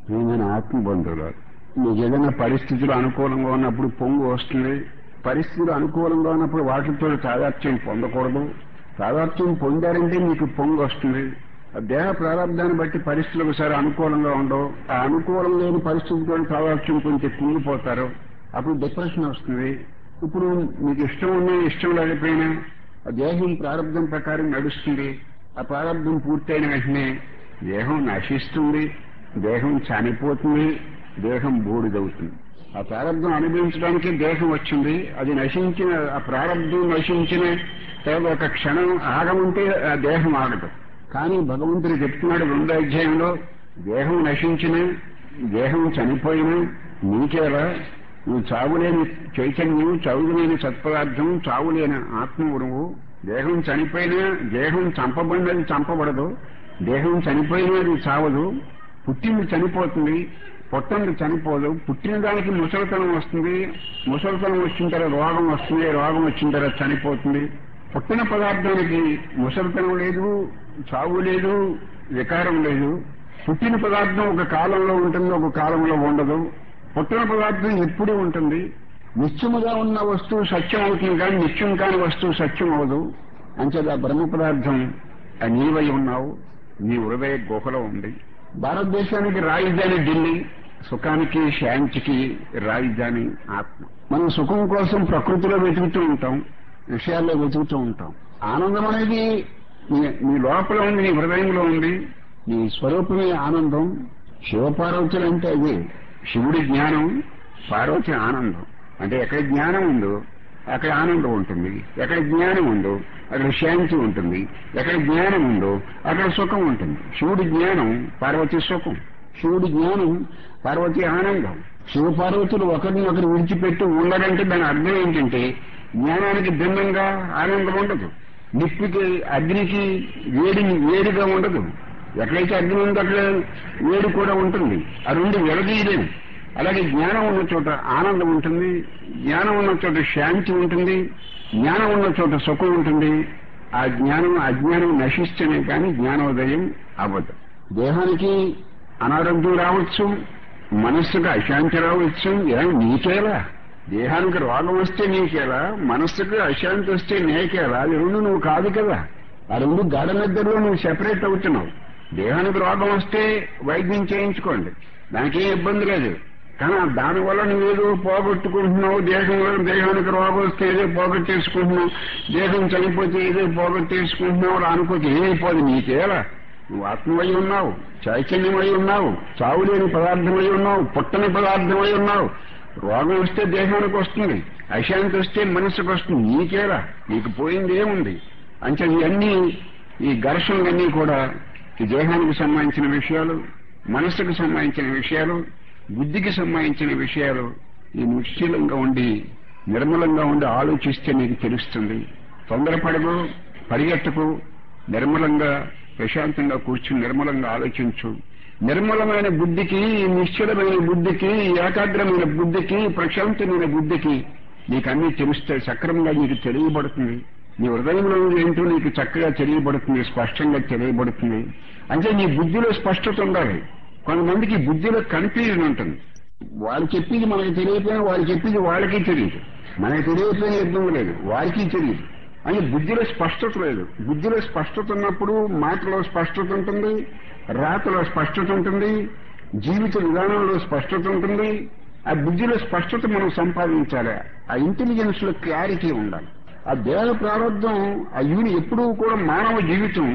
ప్రియమైన ఆత్మబంధువులు మీకు ఏదైనా పరిస్థితులు అనుకూలంగా ఉన్నప్పుడు పొంగు వస్తుంది పరిస్థితులు అనుకూలంగా ఉన్నప్పుడు వాటితో తాదాత్యం పొందకూడదు తాదాత్యం పొందారంటే మీకు పొంగు వస్తుంది ఆ దేహ ప్రారంభాన్ని బట్టి పరిస్థితులు ఒకసారి అనుకూలంగా ఉండవు ఆ అనుకూలం లేని పరిస్థితులతో తాదాత్యం కొంచెం కుంగిపోతారు అప్పుడు డిప్రెషన్ వస్తుంది ఇప్పుడు మీకు ఇష్టం ఉన్నా ఇష్టం లేకపోయినా ఆ దేహం ప్రారంభం ప్రకారం నడుస్తుంది ఆ ప్రారంభం పూర్తయిన వెంటనే దేహం నశిస్తుంది దేహం చనిపోతుంది దేహం బూడిదవుతుంది ఆ ప్రారంభం అనుభవించడానికి దేహం వచ్చింది అది నశించిన ఆ ప్రారంభం నశించిన తర్వాత ఒక క్షణం ఆగముంటే ఆ దేహం ఆగదు కానీ భగవంతుడు చెప్తున్నాడు రెండో అధ్యాయంలో దేహం నశించిన దేహం చనిపోయినా నీకేలా నువ్వు చావులేని చైతన్యం చావులేని సత్పదార్థం చావులేని ఆత్మ నువ్వు దేహం చనిపోయినా దేహం చంపబడినది చంపబడదు దేహం చనిపోయినా అది చావదు పుట్టింది చనిపోతుంది పుట్టంది చనిపోదు పుట్టిన దానికి ముసలితనం వస్తుంది ముసలితనం వచ్చిన తర్వాత రోగం వస్తుంది రోగం వచ్చిన తర్వాత చనిపోతుంది పుట్టిన పదార్థానికి ముసలితనం లేదు చావు లేదు వికారం లేదు పుట్టిన పదార్థం ఒక కాలంలో ఉంటుంది ఒక కాలంలో ఉండదు పుట్టిన పదార్థం ఎప్పుడూ ఉంటుంది నిత్యముగా ఉన్న వస్తువు సత్యం అవుతుంది కానీ నిత్యం కాని వస్తువు సత్యం అవదు అంచేది ఆ బ్రహ్మ పదార్థం ఆ నీవై ఉన్నావు నీ హృదయ గుహలో ఉంది భారతదేశానికి రాజధాని ఢిల్లీ సుఖానికి శాంతికి రాజధాని ఆత్మ మనం సుఖం కోసం ప్రకృతిలో వెతుకుతూ ఉంటాం విషయాల్లో వెతుకుతూ ఉంటాం ఆనందం అనేది నీ- నీ లోపల ఉంది నీ హృదయంలో ఉంది నీ స్వరూపమే ఆనందం శివపార్వతులు అంటే అదే శివుడి జ్ఞానం పార్వతి ఆనందం అంటే ఎక్కడ జ్ఞానం ఉందో అక్కడ ఆనందం ఉంటుంది ఎక్కడ జ్ఞానం ఉందో అక్కడ శాంతి ఉంటుంది ఎక్కడ జ్ఞానం ఉందో అక్కడ సుఖం ఉంటుంది శివుడి జ్ఞానం పార్వతి సుఖం శివుడి జ్ఞానం పార్వతి ఆనందం శివ పార్వతులు ఒకరిని ఒకరు విడిచిపెట్టి ఉండరంటే దాని అర్థం ఏంటంటే జ్ఞానానికి భిన్నంగా ఆనందం ఉండదు నిప్పుకి అగ్నికి వేడి వేడిగా ఉండదు ఎక్కడైతే అగ్ని ఉందో అక్కడ వేడి కూడా ఉంటుంది ఆ రెండు విడదీయలేము అలాగే జ్ఞానం ఉన్న చోట ఆనందం ఉంటుంది జ్ఞానం ఉన్న చోట శాంతి ఉంటుంది జ్ఞానం ఉన్న చోట సుఖం ఉంటుంది ఆ జ్ఞానం అజ్ఞానం నశిస్తేనే కానీ జ్ఞానోదయం అవ్వదు దేహానికి అనారోగ్యం రావచ్చు మనస్సుకు అశాంతి రావచ్చు ఏం నీకేలా దేహానికి రోగం వస్తే నీకేలా మనస్సుకు అశాంతి వస్తే నీకేలా అది రెండు నువ్వు కాదు కదా ఆ రెండు గాఢ నిద్రలో నువ్వు సెపరేట్ అవుతున్నావు దేహానికి రోగం వస్తే వైద్యం చేయించుకోండి దానికి ఏం ఇబ్బంది లేదు కానీ ఆ దానివల్ల నువ్వేదో పోగొట్టుకుంటున్నావు దేహంలో దేహానికి రోగం వస్తే ఏదో పోగొట్టేసుకుంటున్నావు దేహం చనిపోతే ఏదో పోగొట్టేసుకుంటున్నావు అలా అనుకోతే ఏమైపోదు నీకేలా నువ్వు ఆత్మవై ఉన్నావు చైతన్యమై ఉన్నావు చావులేని పదార్థమై ఉన్నావు పుట్టని పదార్థమై ఉన్నావు రోగం వస్తే దేహానికి వస్తుంది అశాంతి వస్తే మనసుకు వస్తుంది నీకేరా నీకు పోయింది ఏముంది అంటే ఇవన్నీ ఈ ఘర్షణలన్నీ కూడా ఈ దేహానికి సంబంధించిన విషయాలు మనస్సుకు సంబంధించిన విషయాలు బుద్ధికి సంబంధించిన విషయాలు ఈ నిశ్చలంగా ఉండి నిర్మలంగా ఉండి ఆలోచిస్తే నీకు తెలుస్తుంది తొందరపడకు పరిగెట్టకు నిర్మలంగా ప్రశాంతంగా కూర్చుని నిర్మలంగా ఆలోచించు నిర్మలమైన బుద్ధికి నిశ్చలమైన బుద్ధికి ఏకాగ్రమైన బుద్ధికి ప్రశాంతమైన బుద్ధికి నీకు అన్ని తెలుస్తాయి సక్రమంగా నీకు తెలియబడుతుంది నీ హృదయంలో ఏంటో నీకు చక్కగా తెలియబడుతుంది స్పష్టంగా తెలియబడుతుంది అంటే నీ బుద్ధిలో స్పష్టత ఉండాలి కొంతమందికి బుద్ధిలో కన్ఫ్యూజన్ ఉంటుంది వాళ్ళు చెప్పింది మనకి తెలియకపోయినా వాళ్ళు చెప్పింది వాళ్ళకి తెలియదు మనకి తెలియకపోయినా ఇబ్బంది లేదు వారికి తెలియదు అని బుద్ధిలో స్పష్టత లేదు బుద్ధిలో స్పష్టత ఉన్నప్పుడు మాటలో స్పష్టత ఉంటుంది రాతలో స్పష్టత ఉంటుంది జీవిత విధానంలో స్పష్టత ఉంటుంది ఆ బుద్ధిలో స్పష్టత మనం సంపాదించాలి ఆ ఇంటెలిజెన్స్ లో క్లారిటీ ఉండాలి ఆ దేహ ప్రారంభం ఆ యూని ఎప్పుడూ కూడా మానవ జీవితం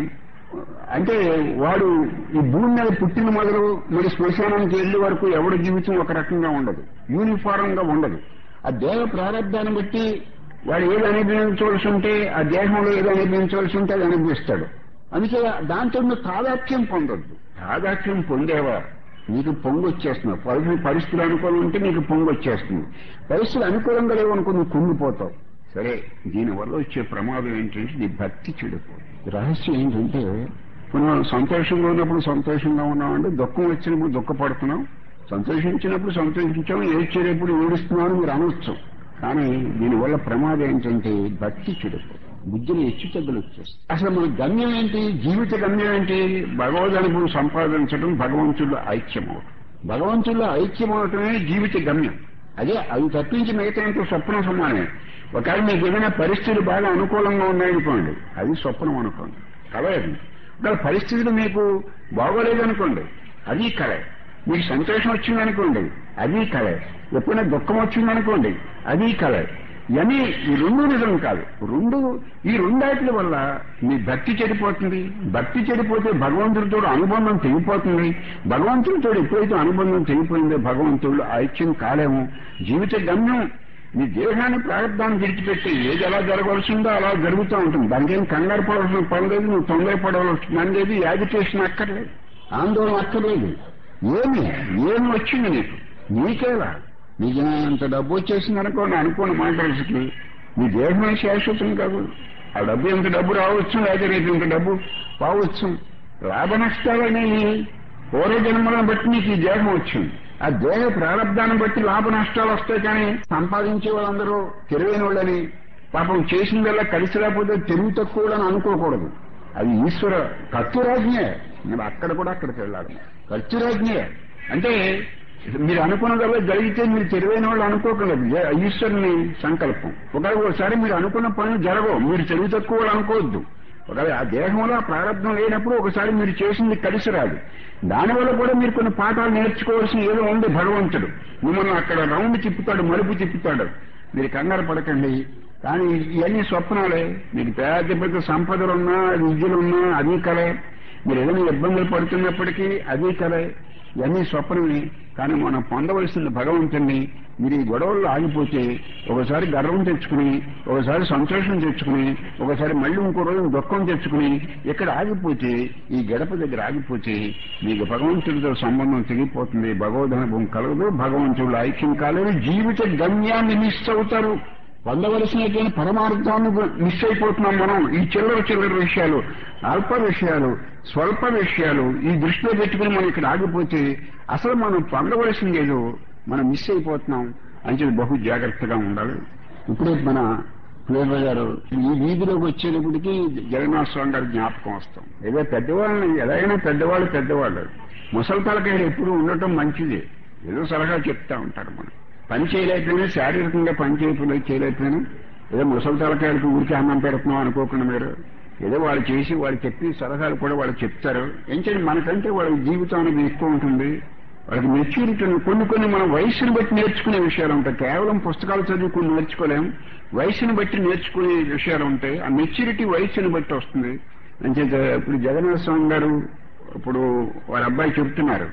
అంటే వాడు ఈ భూమి మీద పుట్టిన మొదలు మరి శ్మశానానికి వెళ్ళే వరకు ఎవడి జీవితం ఒక రకంగా ఉండదు యూనిఫారం గా ఉండదు ఆ దేహ ప్రారంభాన్ని బట్టి వాడు ఏది అనుభవించవలసి ఉంటే ఆ దేహంలో ఏదో అనుభవించవలసి ఉంటే అది అనుభవిస్తాడు అందుకే దాంతో నువ్వు తాదాత్యం పొందొద్దు తాదాత్యం పొందేవా నీకు పొంగు వచ్చేస్తున్నావు పరి- పరిస్థితులు అనుకూలం ఉంటే నీకు పొంగు వచ్చేస్తుంది పరిస్థితులు అనుకూలంగా లేవనుకో నువ్వు కుంగిపోతావు సరే దీనివల్ల వచ్చే ప్రమాదం ఏంటంటే నీ భక్తి చెడిపోతుంది రహస్యం ఏంటంటే మనం సంతోషంగా ఉన్నప్పుడు సంతోషంగా ఉన్నామంటే దుఃఖం వచ్చినప్పుడు దుఃఖపడుతున్నాం సంతోషించినప్పుడు సంతోషించాం ఏడ్చేటప్పుడు ఏడుస్తున్నాం అని మీరు అనొచ్చు కానీ దీనివల్ల ప్రమాదం ఏంటంటే భక్తి చెడిపోతుంది బుద్ధిలో హెచ్చు తగ్గులు వచ్చేస్తాయి అసలు మన గమ్యం ఏంటి జీవిత గమ్యం ఏంటి భగవద్ అనుభవం సంపాదించడం భగవంతుడు ఐక్యం అవడం భగవంతుల్లో ఐక్యం అవటమే జీవిత గమ్యం అదే అది తప్పించి మిగతా స్వప్న సమానమే ఒకవేళ మీకు ఏదైనా పరిస్థితులు బాగా అనుకూలంగా ఉన్నాయనుకోండి అది స్వప్నం అనుకోండి కలే అది ఒకవేళ పరిస్థితులు మీకు బాగోలేదనుకోండి అది కలే మీకు సంతోషం వచ్చిందనుకోండి అది కలే ఎప్పుడైనా దుఃఖం వచ్చిందనుకోండి అది కలే ఇవన్నీ ఈ రెండు నిజం కాదు రెండు ఈ రెండాటిల వల్ల మీ భక్తి చెడిపోతుంది భక్తి చెడిపోతే భగవంతుడితో అనుబంధం తెగిపోతుంది భగవంతుడితో ఎప్పుడైతే అనుబంధం తెగిపోయిందో భగవంతుడు ఐక్యం కాలేము జీవిత గమ్యం మీ దేహాన్ని ప్రారంభాన్ని విడిచిపెట్టి ఏది ఎలా జరగవలసిందో అలా జరుగుతూ ఉంటుంది దానికి ఏం కంగారు పడవలసిన పని లేదు నువ్వు తొందర పడవలసిన పని లేదు యాజిటేషన్ అక్కర్లేదు ఆందోళన అక్కర్లేదు ఏమి ఏమి వచ్చింది నీకు నీకేలా నీకు అంత డబ్బు వచ్చేసింది అనుకోండి అనుకోండి మాట్లాడుతుంది నీ దేహమే శాశ్వతం కాదు ఆ డబ్బు ఎంత డబ్బు రావచ్చు లేదా రేపు ఇంత డబ్బు పోవచ్చు లాభ నష్టాలు అనేవి పూర్వజన్మలను బట్టి నీకు ఈ దేహం వచ్చింది ఆ దేహ ప్రారంధాన్ని బట్టి లాభ నష్టాలు వస్తాయి కానీ సంపాదించే వాళ్ళందరూ తెలివైన వాళ్ళని పాపం చేసిందల్లా కలిసి రాకపోతే తెలివి తక్కువ అని అనుకోకూడదు అది ఈశ్వర కత్తురాజ్ఞే నేను అక్కడ కూడా అక్కడికి వెళ్ళాలి కత్తురాజ్ఞే అంటే మీరు అనుకున్నదల్లా జరిగితే మీరు తెలివైన వాళ్ళు అనుకోకలేదు ఈశ్వరుని సంకల్పం ఒకవేళ ఒకసారి మీరు అనుకున్న పనులు జరగవు మీరు తెలివి తక్కువ వాళ్ళు అనుకోవద్దు ఒకవేళ ఆ దేహంలో ఆ ప్రారంభం లేనప్పుడు ఒకసారి మీరు చేసింది కలిసి రాదు దానివల్ల కూడా మీరు కొన్ని పాఠాలు నేర్చుకోవాల్సిన ఏదో ఉంది భగవంతుడు మిమ్మల్ని అక్కడ రౌండ్ తిప్పుతాడు మలుపు తిప్పుతాడు మీరు కంగారు పడకండి కానీ ఇవన్నీ స్వప్నాలే మీకు పెద్ద పెద్ద సంపదలున్నా విద్యలున్నా అది కలే మీరు ఏదైనా ఇబ్బందులు పడుతున్నప్పటికీ అది కలే ఇవన్నీ స్వప్నమే కానీ మనం పొందవలసింది భగవంతుణ్ణి మీరు ఈ గొడవల్లో ఆగిపోతే ఒకసారి గర్వం తెచ్చుకుని ఒకసారి సంతోషం తెచ్చుకుని ఒకసారి మళ్ళీ ఇంకో రోజు దుఃఖం తెచ్చుకుని ఇక్కడ ఆగిపోతే ఈ గడప దగ్గర ఆగిపోతే మీకు భగవంతుడితో సంబంధం తెగిపోతుంది భగవదనుభవం కలగదు భగవంతుడు ఐక్యం కాలేదు జీవిత గమ్యాన్ని మిస్ అవుతారు పొందవలసినటువంటి పరమార్థాన్ని మిస్ అయిపోతున్నాం మనం ఈ చిల్లర చిల్లర విషయాలు అల్ప విషయాలు స్వల్ప విషయాలు ఈ దృష్టిలో పెట్టుకుని మనం ఇక్కడ ఆగిపోతే అసలు మనం పొందవలసింది ఏదో మనం మిస్ అయిపోతున్నాం అని చెప్పి బహు జాగ్రత్తగా ఉండాలి ఇప్పుడే మన ప్రేమ గారు ఈ వీధిలోకి వచ్చేటప్పటికి జగన్నాథ స్వామి గారి జ్ఞాపకం వస్తాం ఏదో పెద్దవాళ్ళని ఎలాగైనా పెద్దవాళ్ళు పెద్దవాళ్ళు ముసలి తలకాయలు ఎప్పుడు ఉండటం మంచిది ఏదో సలహా చెప్తా ఉంటారు మనం పని చేయలేకపోయినా శారీరకంగా పని చేయకపోయినా చేయలేకపోయినా ఏదో ముసలి తలకాయలకు ఊరికి అన్నం పెడుతున్నాం అనుకోకుండా మీరు ఏదో వాళ్ళు చేసి వాళ్ళు చెప్పి సలహాలు కూడా వాళ్ళు చెప్తారు ఏంటంటే మనకంటే వాళ్ళ జీవితం అనేది ఎక్కువ ఉంటుంది వాళ్ళకి మెచ్యూరిటీ కొన్ని కొన్ని మనం వయసును బట్టి నేర్చుకునే విషయాలు ఉంటాయి కేవలం పుస్తకాలు చదువుకుని నేర్చుకోలేం వయసును బట్టి నేర్చుకునే విషయాలు ఉంటాయి ఆ మెచ్యూరిటీ వయసుని బట్టి వస్తుంది అంచేత ఇప్పుడు జగన్నాథ స్వామి గారు ఇప్పుడు వాళ్ళ అబ్బాయి చెప్తున్నారు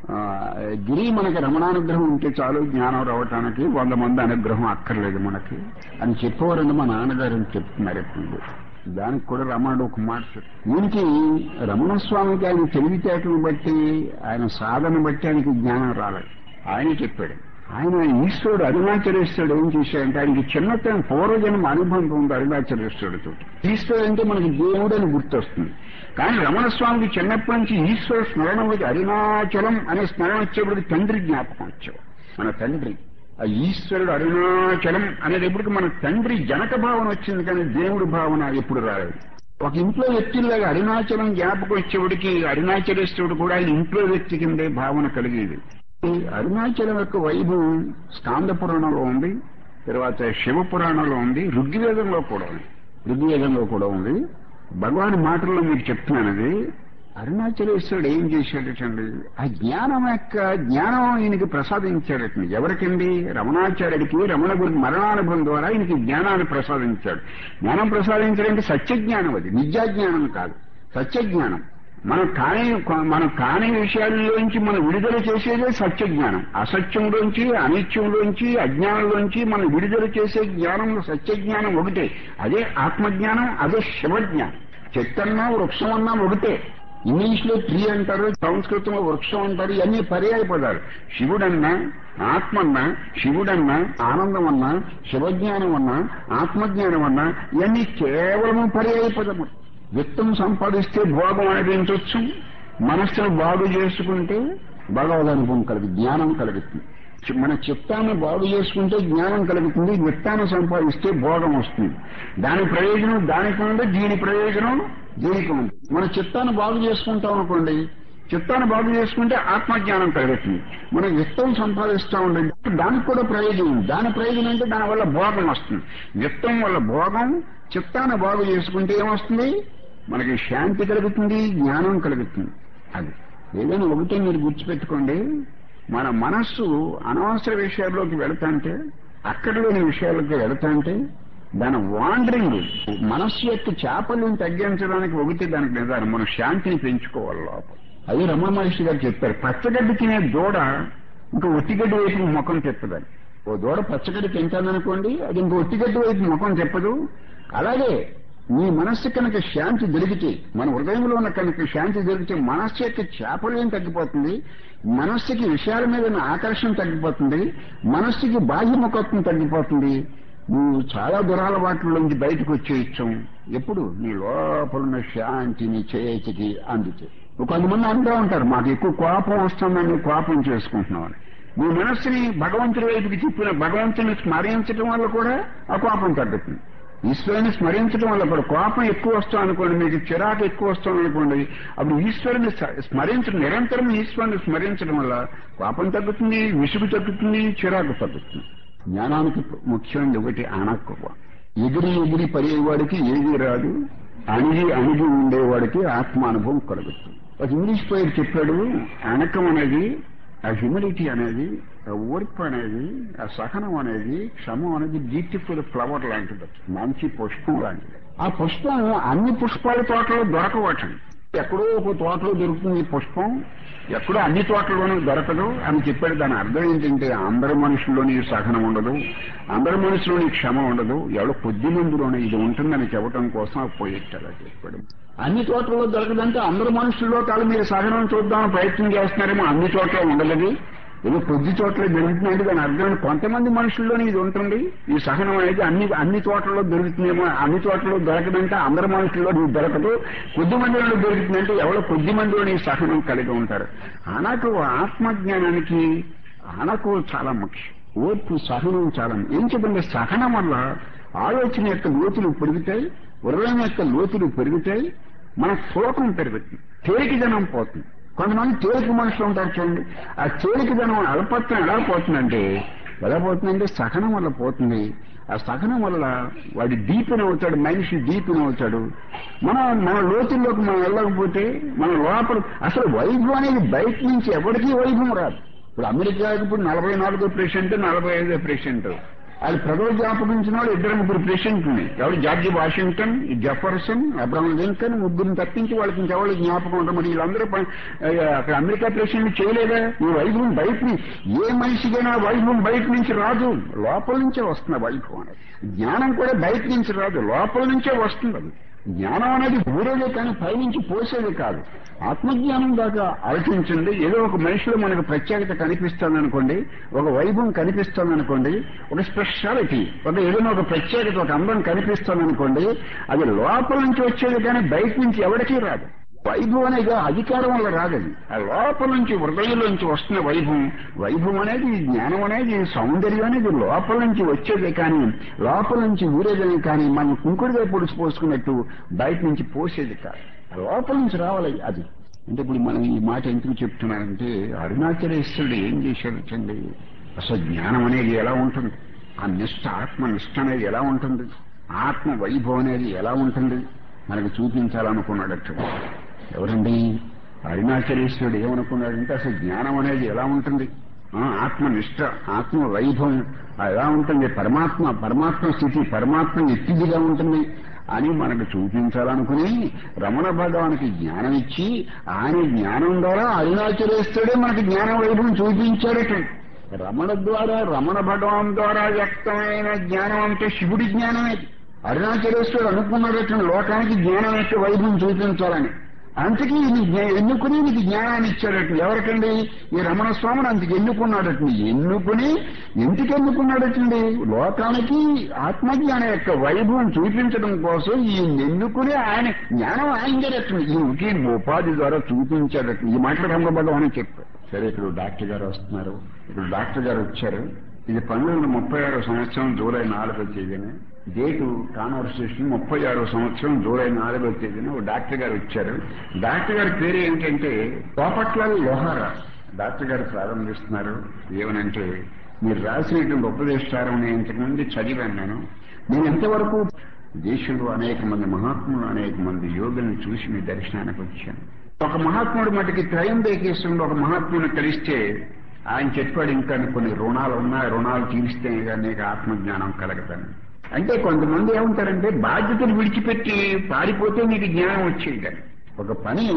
గిరి మనకి రమణానుగ్రహం ఉంటే చాలు జ్ఞానం రావటానికి వంద మంది అనుగ్రహం అక్కర్లేదు మనకి అని చెప్పేవారని మా నాన్నగారు చెప్తున్నారు ఎప్పుడు దానికి కూడా రమణుడు ఒక మాట దీనికి రమణ స్వామికి ఆయన తెలివితేటలను బట్టి ఆయన సాధన బట్టి ఆయనకి జ్ఞానం రాలేదు ఆయన చెప్పాడు ఆయన ఈశ్వరుడు అరుణాచలేశ్వరుడు ఏం చేశాడంటే ఆయనకి చిన్నతనం పూర్వజన్మ అనుబంధం ఉంది అరుణాచలేశ్వరుడితో ఈశ్వరుడు అంటే మనకి దేవుడు అని గుర్తొస్తుంది కానీ రమణ స్వామికి చిన్నప్పటి నుంచి ఈశ్వర స్మరణ వచ్చి అరుణాచలం అనే స్మరణ వచ్చేప్పటికి తండ్రి జ్ఞాపకం వచ్చావు మన తండ్రి ఆ ఈశ్వరుడు అరుణాచలం అనేటప్పటికి మన తండ్రి జనక భావన వచ్చింది కానీ దేవుడి భావన ఎప్పుడు రాలేదు ఒక ఇంట్లో వ్యక్తుల్లాగా అరుణాచలం జ్ఞాపకం వచ్చేవాడికి అరుణాచలేశ్వరుడు కూడా ఆయన ఇంట్లో వ్యక్తి కిందే భావన కలిగేది అరుణాచలం యొక్క వైభవం స్కాంద పురాణంలో ఉంది తర్వాత శివ పురాణంలో ఉంది ఋగ్వేదంలో కూడా ఉంది ఋగ్వేదంలో కూడా ఉంది భగవాన్ మాటల్లో మీకు చెప్తున్నానది అరుణాచలేశ్వరుడు ఏం చేశాడటండి ఆ జ్ఞానం యొక్క జ్ఞానం ఈయనకి ప్రసాదించాడటండి ఎవరికండి రమణాచార్యుడికి రమణ గురి మరణానుభవం ద్వారా ఈయనకి జ్ఞానాన్ని ప్రసాదించాడు జ్ఞానం ప్రసాదించడానికి సత్యజ్ఞానం అది నిజాజ్ఞానం కాదు సత్యజ్ఞానం మనం కాని మనం కాని విషయాల్లోంచి మనం విడుదల చేసేదే సత్యజ్ఞానం అసత్యంలోంచి అనిత్యంలోంచి అజ్ఞానంలోంచి మనం విడుదల చేసే జ్ఞానం సత్యజ్ఞానం ఒకటే అదే ఆత్మజ్ఞానం అదే శివజ్ఞానం చెట్టన్నా వృక్షమన్నా ఒకటే ఇంగ్లీష్ లో ట్రీ అంటారు సంస్కృతంలో వృక్షం అంటారు ఇవన్నీ పర్యాయ పదాలు శివుడన్నా ఆత్మన్నా శివుడన్నా ఆనందం అన్నా శివజ్ఞానం అన్నా ఆత్మజ్ఞానం అన్నా ఇవన్నీ కేవలము పర్యాయ పదము విత్తం సంపాదిస్తే భోగం అనిపించవచ్చు మనస్సును బాగు చేసుకుంటే భగవద్ అనుభవం కలిగి జ్ఞానం కలుగుతుంది మన చిత్తాన్ని బాగు చేసుకుంటే జ్ఞానం కలుగుతుంది విత్తాన్ని సంపాదిస్తే భోగం వస్తుంది దాని ప్రయోజనం దానికి ఉంది దీని ప్రయోజనం దీనికి ఉంది మన చిత్తాన్ని బాగు చేసుకుంటాం అనుకోండి చిత్తాన్ని బాగు చేసుకుంటే ఆత్మజ్ఞానం కలుగుతుంది మనం విత్తం సంపాదిస్తూ ఉండండి దానికి కూడా ప్రయోజనం ఉంది. దాని ప్రయోజనం అంటే దాని వల్ల భోగం వస్తుంది విత్తం వల్ల భోగం చిత్తాన్ని బాగు చేసుకుంటే ఏమొస్తుంది మనకి శాంతి కలుగుతుంది జ్ఞానం కలుగుతుంది అది ఏదైనా ఒకటే మీరు గుర్తుపెట్టుకోండి మన మనస్సు అనవసర విషయాల్లోకి వెళతాంటే అక్కడ లేని విషయాలకు వెళతాంటే దాని వాండరింగ్ మనస్సు యొక్క చాపల్యం తగ్గించడానికి ఒకటి దానికి నిదానం మనం శాంతిని పెంచుకోవాలి లోపల అది రమణ మహర్షి గారు చెప్పారు పచ్చగడ్డి తినే దూడ ఇంకా ఒట్టిగడ్డి వైపు ముఖం చెప్పదని ఓ దూడ పచ్చగడ్డి తింటాననుకోండి అది ఇంకో ఒట్టిగడ్డి వైపు ముఖం చెప్పదు అలాగే మీ మనస్సు కనుక శాంతి దొరికితే మన హృదయంలో ఉన్న కనుక శాంతి దొరికితే మనస్సు యొక్క చాపల్యం తగ్గిపోతుంది మనస్సుకి విషయాల మీద ఉన్న ఆకర్షణ తగ్గిపోతుంది మనస్సుకి బాహ్యముఖత్వం తగ్గిపోతుంది నువ్వు చాలా దురాలవాట్ల నుంచి బయటకు వచ్చేయచ్చు ఎప్పుడు నీ లోపల ఉన్న శాంతిని చేతికి అందుతే కొంతమంది అంటూ ఉంటారు మాకు ఎక్కువ కోపం వస్తుందని కోపం చేసుకుంటున్నామని మీ మనస్సుని భగవంతుడి వైపుకి తిప్పిన భగవంతుని స్మరించడం వల్ల కూడా ఆ కోపం తగ్గుతుంది ఈశ్వరుని స్మరించడం వల్ల కూడా కోపం ఎక్కువ వస్తాం అనుకోండి మీకు చిరాకు ఎక్కువ వస్తాం అనుకోండి అప్పుడు ఈశ్వరుని స- స్మరించడం నిరంతరం ఈశ్వరుని స్మరించడం వల్ల కోపం తగ్గుతుంది విసుగు తగ్గుతుంది చిరాకు తగ్గుతుంది జ్ఞానానికి ముఖ్యమైనది ఒకటి అణక్కువ ఎగిరి ఎగిరి పడేవాడికి ఏది రాదు అణిగి అణిగి ఉండేవాడికి ఆత్మానుభవం కలుగుతుంది ఒక ఇంగ్లీష్ పోయి చెప్పాడు అణకం అనేది ఆ హ్యూమిడిటీ అనేది ఆ ఓర్పు అనేది ఆ సహనం అనేది క్షమం అనేది బ్యూటిఫుల్ ఫ్లవర్ లాంటిది మంచి పుష్పం లాంటిది ఆ పుష్పం అన్ని పుష్పాల తోటలో దొరకవటండి ఎక్కడో ఒక తోటలో దొరుకుతుంది ఈ పుష్పం ఎక్కడో అన్ని తోటల్లోనూ దొరకదు అని చెప్పాడు దాని అర్థం ఏంటంటే అందరి మనుషుల్లోని ఈ సహనం ఉండదు అందరి మనుషుల్లోని క్షమ ఉండదు ఎవడో కొద్ది మందిలోనే ఇది ఉంటుందని చెప్పడం కోసం ఆ పోయిట్టు అలా చెప్పాడు అన్ని చోట్లలో దొరకదంటే అందరి మనుషుల్లో కాదు మీరు సహనం చూద్దామని ప్రయత్నం చేస్తున్నారేమో అన్ని చోట్ల ఉండలేదు ఏదో కొద్ది చోట్ల దొరుకుతుందంటే దాని అర్థం కొంతమంది మనుషుల్లోనే ఇది ఉంటుంది ఈ సహనం అనేది అన్ని అన్ని చోట్లలో దొరుకుతుందేమో అన్ని చోట్లలో దొరకదంటే అందరి మనుషుల్లో ఇది దొరకదు కొద్ది మందిలో దొరుకుతుందంటే ఎవరో కొద్ది మందిలోని ఈ సహనం కలిగి ఉంటారు అనకు ఆత్మజ్ఞానానికి అనకు చాలా ముఖ్యం ఓర్పు సహనం చాలా ఏం చెప్పండి సహనం వల్ల ఆలోచన యొక్క లోతులు పెరుగుతాయి హృదయం యొక్క లోతులు పెరుగుతాయి మన శ్లోకం పెరుగుతుంది తేలికదనం పోతుంది కొంతమంది తేలిక మనుషులు ఉంటారు చూడండి ఆ తేలికదనం అల్పత్వం ఎలా పోతుందంటే ఎలా పోతుందంటే సహనం వల్ల పోతుంది ఆ సహనం వల్ల వాడి డీపెన్ అవుతాడు మనిషి డీపెన్ అవుతాడు మనం మన లోతుల్లోకి మనం వెళ్ళకపోతే మన లోపల అసలు వైభవం అనేది బయట నుంచి ఎవరికీ వైభవం రాదు ఇప్పుడు అమెరికాకి ఇప్పుడు నలభై నాలుగో ప్రెసిడెంట్ నలభై ఐదో ప్రెసిడెంట్ అది ప్రజలు జ్ఞాపకించిన వాళ్ళు ఇద్దరు ముగ్గురు ప్రెసిడెంట్ని ఎవరు జార్జి వాషింగ్టన్ ఈ జెఫర్సన్ అబ్రహం లింకన్ ముగ్గురిని తప్పించి వాళ్ళకి ఇంకెవరు జ్ఞాపకం ఉంటారు మరి వీళ్ళందరూ ప- ఆ, అక్కడ అమెరికా ప్రెసిడెంట్ చేయలేదా ఈ వైభవం బయట ని- ఏ మనిషికైనా వైభవం బయట నుంచి రాదు లోపల నుంచే వస్తుంది ఆ వైభవం అనేది జ్ఞానం కూడా బయట నుంచి రాదు లోపల నుంచే వస్తుంది అది జ్ఞానం అనేది ఊరేదే కానీ పైనుంచి పోసేది కాదు ఆత్మజ్ఞానం దాకా ఆలోచించండి ఏదో ఒక మనిషిలో మనకు ప్రత్యేకత కనిపిస్తుంది అనుకోండి ఒక వైభవం కనిపిస్తుంది అనుకోండి ఒక స్పెషాలిటీ ఒక ఏదైనా ఒక ప్రత్యేకత ఒక అందం కనిపిస్తుంది అనుకోండి అది లోపల నుంచి వచ్చేది కానీ బయట నుంచి ఎవరికీ రాదు వైభవం అనేది అధికారం వల్ల రాదని ఆ లోపల నుంచి హృదయం నుంచి వస్తున్న వైభవం వైభవం అనేది జ్ఞానం అనేది సౌందర్యం అనేది లోపల నుంచి వచ్చేదే కానీ లోపల నుంచి ఊరేదని కానీ మనం కుంకుడుగా పొడుచు పోసుకున్నట్టు బయట నుంచి పోసేది కాదు ఆ లోపల నుంచి రావాలి అది అంటే ఇప్పుడు మనం ఈ మాట ఎందుకు చెప్తున్నానంటే అరుణాచలేశ్వరుడు ఏం చేశాడు చండి అసలు జ్ఞానం అనేది ఎలా ఉంటుంది ఆ నిష్ట ఆత్మ నిష్ట అనేది ఎలా ఉంటుంది ఆత్మ వైభవం అనేది ఎలా ఉంటుంది మనకు చూపించాలనుకున్నాడట ఎవరండి అరుణాచలేశ్వరుడు ఏమనుకున్నాడంటే అసలు జ్ఞానం అనేది ఎలా ఉంటుంది ఆ, ఆత్మనిష్ట ఆత్మ వైభవం అది ఎలా ఉంటుంది పరమాత్మ పరమాత్మ స్థితి పరమాత్మ ఎత్తిదిగా ఉంటుంది అని మనకు చూపించాలనుకుని రమణ భగవానికి జ్ఞానం ఇచ్చి ఆయన జ్ఞానం ద్వారా అరుణాచలేశ్వరుడే మనకి జ్ఞాన వైభవం చూపించాడట రమణ ద్వారా రమణ భగవాన్ ద్వారా వ్యక్తమైన జ్ఞానం అంటే శివుడి జ్ఞానమే అరుణాచలేశ్వరుడు అనుకున్నటువంటి లోకానికి జ్ఞానం యొక్క వైభవం చూపించాలని అంతకీ ఇది జ్ఞా- ఎన్నుకుని నీకు జ్ఞానాన్ని ఇచ్చాడట ఎవరికండి ఈ రమణ స్వామిని అంతకు ఎన్నుకున్నాడటండి ఎన్నుకుని ఎందుకు ఎన్నుకున్నాడటండి లోకానికి ఆత్మజ్ఞానం యొక్క వైభవం చూపించడం కోసం ఈ ఎన్నుకుని ఆయన జ్ఞానం ఆయన జరగటండి ఈ ఒకే ఉపాధి ద్వారా చూపించాడట ఈ మాట రమణ భగవాన్ చెప్పారు సరే ఇక్కడ డాక్టర్ గారు వస్తున్నారు ఇక్కడ డాక్టర్ గారు వచ్చారు ఇది పంతొమ్మిది వందల ముప్పై ఆరో సంవత్సరం జూలై నాలుగో తేదీన డేటు కాన్వర్సేషన్ ముప్పై ఆరో సంవత్సరం జూలై నాలుగో తేదీన ఓ డాక్టర్ గారు వచ్చారు డాక్టర్ గారి పేరు ఏంటంటే పోపట్ల లోహారా డాక్టర్ గారు ప్రారంభిస్తున్నారు ఏమనంటే మీరు రాసినటువంటి ఉపదేశారం నేను ఇంతకుముందు చదివాను నేను నేను ఎంతవరకు దేశంలో అనేక మంది మహాత్ములు అనేక మంది యోగుల్ని చూసి మీ దర్శనానికి వచ్చాను ఒక మహాత్ముడు మటుకి త్రయంబకేశ్వరుడు ఒక మహాత్ముని కలిస్తే ఆయన చెప్పాడు ఇంకా కొన్ని రుణాలు ఉన్నాయి రుణాలు తీరిస్తే కానీ నీకు ఆత్మజ్ఞానం కలగదని అంటే కొంతమంది ఏమంటారంటే బాధ్యతలు విడిచిపెట్టి పారిపోతే నీకు జ్ఞానం వచ్చేది కానీ ఒక పని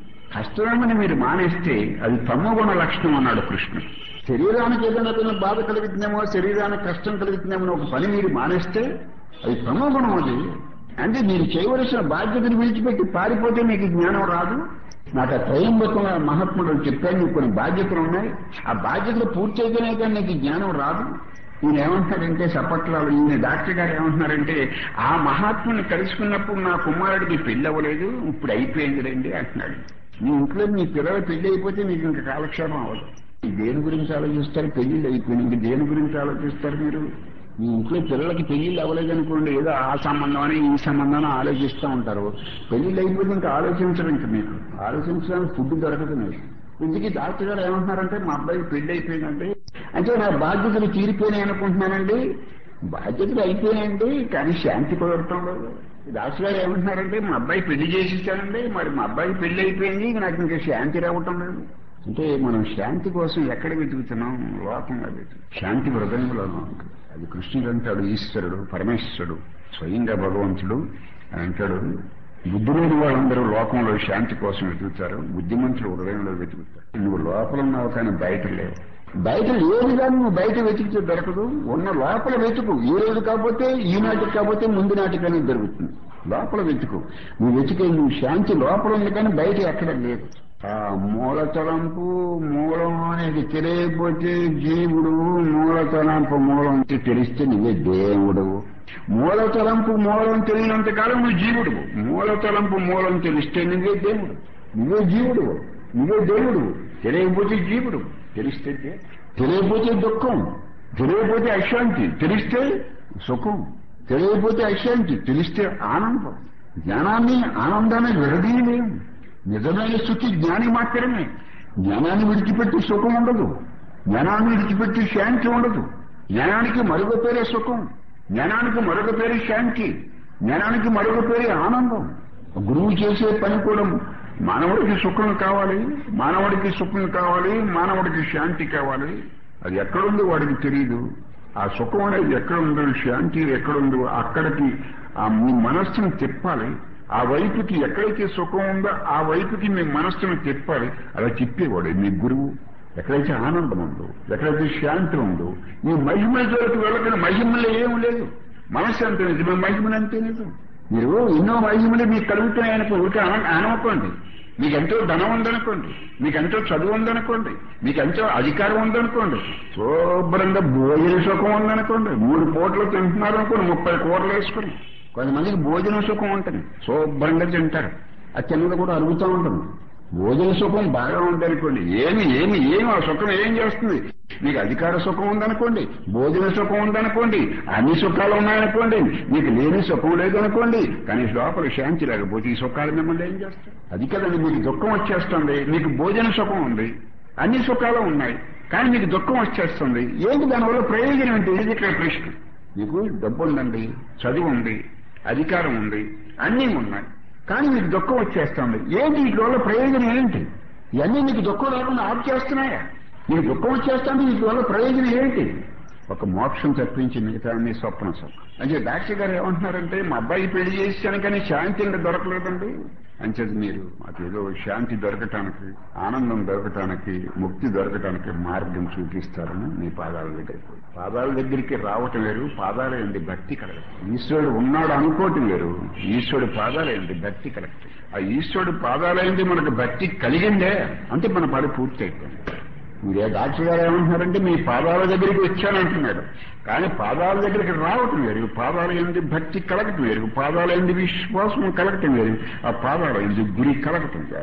కష్టమని మీరు మానేస్తే అది తమగుణ లక్షణం అన్నాడు కృష్ణుడు శరీరానికి ఏదైనా కొంచెం బాధ కలుగుతుందేమో శరీరానికి కష్టం కలుగుతుందేమో అని ఒక పని మీరు మానేస్తే అది తమోగుణం అది అంటే మీరు చేయవలసిన బాధ్యతను విడిచిపెట్టి పారిపోతే మీకు జ్ఞానం రాదు నాకు ఆ త్రయంబకంలో మహాత్ముడు చెప్పాను నీకు కొన్ని బాధ్యతలు ఉన్నాయి ఆ బాధ్యతలు పూర్తి అయితేనే కానీ నీకు జ్ఞానం రాదు ఈయన ఏమంటున్నారంటే సపట్లాలు ఈయన డాక్టర్ గారు ఏమంటున్నారంటే ఆ మహాత్ముని కలుసుకున్నప్పుడు నా కుమారుడికి పెళ్లి అవ్వలేదు ఇప్పుడు అయిపోయింది రండి అంటున్నాడు మీ ఇంట్లో మీ పిల్లల పెళ్లి అయిపోతే మీకు ఇంకా కాలక్షేపం అవ్వదు దేని గురించి ఆలోచిస్తారు పెళ్లిళ్ళు అయిపోయింది ఇంక దేని గురించి ఆలోచిస్తారు మీరు మీ ఇంట్లో పిల్లలకి పెళ్లిళ్ళు అవ్వలేదనుకోండి ఏదో ఆ సంబంధం అని ఈ సంబంధం అని ఆలోచిస్తూ ఉంటారు పెళ్లిళ్ళు అయిపోతే ఇంకా ఆలోచించరు ఇంకా మీకు ఆలోచించడానికి ఫుడ్ దొరకదు మీకు ఇందుకే డాక్టర్ గారు ఏమంటున్నారంటే మా అబ్బాయికి పెళ్లి అయిపోయిందండి అంటే నా బాధ్యతలు తీరిపోయినాయి అనుకుంటున్నానండి బాధ్యతలు అయిపోయాయండి కానీ శాంతి కుదరటం లేదు డాక్టర్ గారు ఏమంటున్నారంటే మా అబ్బాయి పెళ్లి చేసేసానండి మరి మా అబ్బాయి పెళ్లి అయిపోయింది ఇంక నాకు ఇంకా శాంతి రావటం లేదు అంటే మనం శాంతి కోసం ఎక్కడ వెతుకుతున్నాం లోకంగా వెతుకు శాంతి హృదయంలో ఉంది అది కృష్ణుడు అంటాడు ఈశ్వరుడు పరమేశ్వరుడు స్వయంగా భగవంతుడు అని అంటాడు బుద్ధి లేని వాళ్ళందరూ లోకంలో శాంతి కోసం వెతుకుతారు బుద్ధిమంతులు హృదయంలో వెతుకుతారు నువ్వు లోపల ఉన్నావు కానీ బయట లేవు బయట లేదు కానీ నువ్వు బయట వెతికితే దొరకదు ఉన్న లోపల వెతుకు ఈ రోజు కాకపోతే ఈనాటికి కాకపోతే ముందు నాటికనే దొరుకుతుంది లోపల వెతుకు నువ్వు వెతికే నువ్వు శాంతి లోపల ఉంది కానీ బయట ఎక్కడ లేదు ఆ మూల తలంపు మూలం అనేది తెలియకపోతే జీవుడు మూల తలంపు మూలం అంటే తెలిస్తే నువ్వే దేవుడు మూల తలంపు మూలం తెలియనంత కాలం నువ్వు జీవుడు మూల తలంపు మూలం తెలిస్తే నువ్వే దేవుడు నువ్వే జీవుడు నువ్వే దేవుడు తెలియకపోతే జీవుడు తెలిస్తే దే- తెలియకపోతే దుఃఖం తెలియకపోతే అశాంతి తెలిస్తే సుఖం తెలియకపోతే అశాంతి తెలిస్తే ఆనందం జ్ఞానాన్ని ఆనందాన్ని విడదీయలేము నిజమైన స్థుతి జ్ఞాని మాత్రమే జ్ఞానాన్ని విడిచిపెట్టి సుఖం ఉండదు జ్ఞానాన్ని విడిచిపెట్టి శాంతి ఉండదు జ్ఞానానికి మరొక పేరే సుఖం జ్ఞానానికి మరొక పేరే శాంతి జ్ఞానానికి మరొక పేరే ఆనందం గురువు చేసే పని కూడా మానవుడికి సుఖం కావాలి మానవుడికి సుఖం కావాలి మానవుడికి శాంతి కావాలి అది ఎక్కడుందో వాడికి తెలియదు ఆ సుఖం అనేది ఎక్కడుందో శాంతి ఎక్కడుందో అక్కడికి ఆ మీ మనస్సును తిప్పాలి ఆ వైపుకి ఎక్కడైతే సుఖం ఉందో ఆ వైపుకి మీ మనస్సును తిప్పాలి అలా తిప్పేవాడు మీ గురువు ఎక్కడైతే ఆనందం ఉందో ఎక్కడైతే శాంతి ఉందో ఈ మహిమల జోలికి వెళ్ళకని మహిమలో ఏం లేదు మనస్సు అంతే నిజమే మహిమలు అంతే నిజం మీరు ఎన్నో మహిమలు మీకు కలుగుతున్నాయనుకో ఊరికే అన అనవకండి మీకు ఎంతో ధనం ఉందనుకోండి మీకు ఎంతో చదువు ఉందనుకోండి మీకు ఎంతో అధికారం ఉందనుకోండి శుభ్రంగా భోజన సుఖం ఉందనుకోండి మూడు పూటలు తింటున్నారు అనుకోండి ముప్పై కూరలు వేసుకుని కొంతమందికి భోజన సుఖం ఉంటుంది శుభ్రంగా తింటారు ఆ తిన్నది కూడా అరుగుతూ ఉంటుంది భోజన సుఖం బాగా ఉందనుకోండి ఏమి ఏమి ఏమి ఆ సుఖం ఏం చేస్తుంది మీకు అధికార సుఖం ఉందనుకోండి భోజన సుఖం ఉందనుకోండి అన్ని సుఖాలు ఉన్నాయనుకోండి మీకు లేని సుఖం లేదనుకోండి కానీ లోపల శాంతి లేకపోతే ఈ సుఖాలు మిమ్మల్ని ఏం చేస్తాయి అది కదండి మీకు దుఃఖం వచ్చేస్తుంది మీకు భోజన సుఖం ఉంది అన్ని సుఖాలు ఉన్నాయి కానీ మీకు దుఃఖం వచ్చేస్తుంది ఏంటి దానివల్ల ప్రయోజనం ఏంటి ఇది ఇక్కడ ప్రశ్న మీకు డబ్బు ఉందండి చదువు ఉంది అధికారం ఉంది అన్నీ ఉన్నాయి కానీ మీకు దుఃఖం వచ్చేస్తుంది ఏంటి వీటి వల్ల ప్రయోజనం ఏంటి ఇవన్నీ మీకు దుఃఖం లేకుండా ఆపు చేస్తున్నాయా మీకు దుఃఖం వచ్చేస్తుంది వీటి వల్ల ప్రయోజనం ఏంటి ఒక మోక్షం తప్పించి మిగతా అన్ని స్వప్న సుఖం అంటే డాక్టర్ గారు ఏమంటున్నారంటే మా అబ్బాయి పెళ్లి చేశాను కానీ శాంతి ఇంకా దొరకలేదండి అంచేది మీరు మాకు ఏదో శాంతి దొరకటానికి ఆనందం దొరకటానికి ముక్తి దొరకటానికి మార్గం చూపిస్తారని మీ పాదాల దగ్గరికి పోయి. పాదాల దగ్గరికి రావటం వేరు పాదాల ఏంటి భక్తి కలగదు ఈశ్వరుడు ఉన్నాడు అనుకోవటం వేరు ఈశ్వరుడు పాదాలు ఏంటి భక్తి కలగదు ఆ ఈశ్వరుడు పాదాలైంది మనకు భక్తి కలిగిందే అంటే మన పని పూర్తి అయిపోయింది మీరే డాక్టర్ గారు ఏమంటున్నారంటే మీ పాదాల దగ్గరికి వచ్చానంటున్నాడు కానీ పాదాల దగ్గరికి రావటం వేరు పాదాల ఎందు భక్తి కలగటం వేరు పాదాల ఎందు విశ్వాసం కలగటం వేరు ఆ పాదాల ఎందు గురి కలగటం వేరు ఆ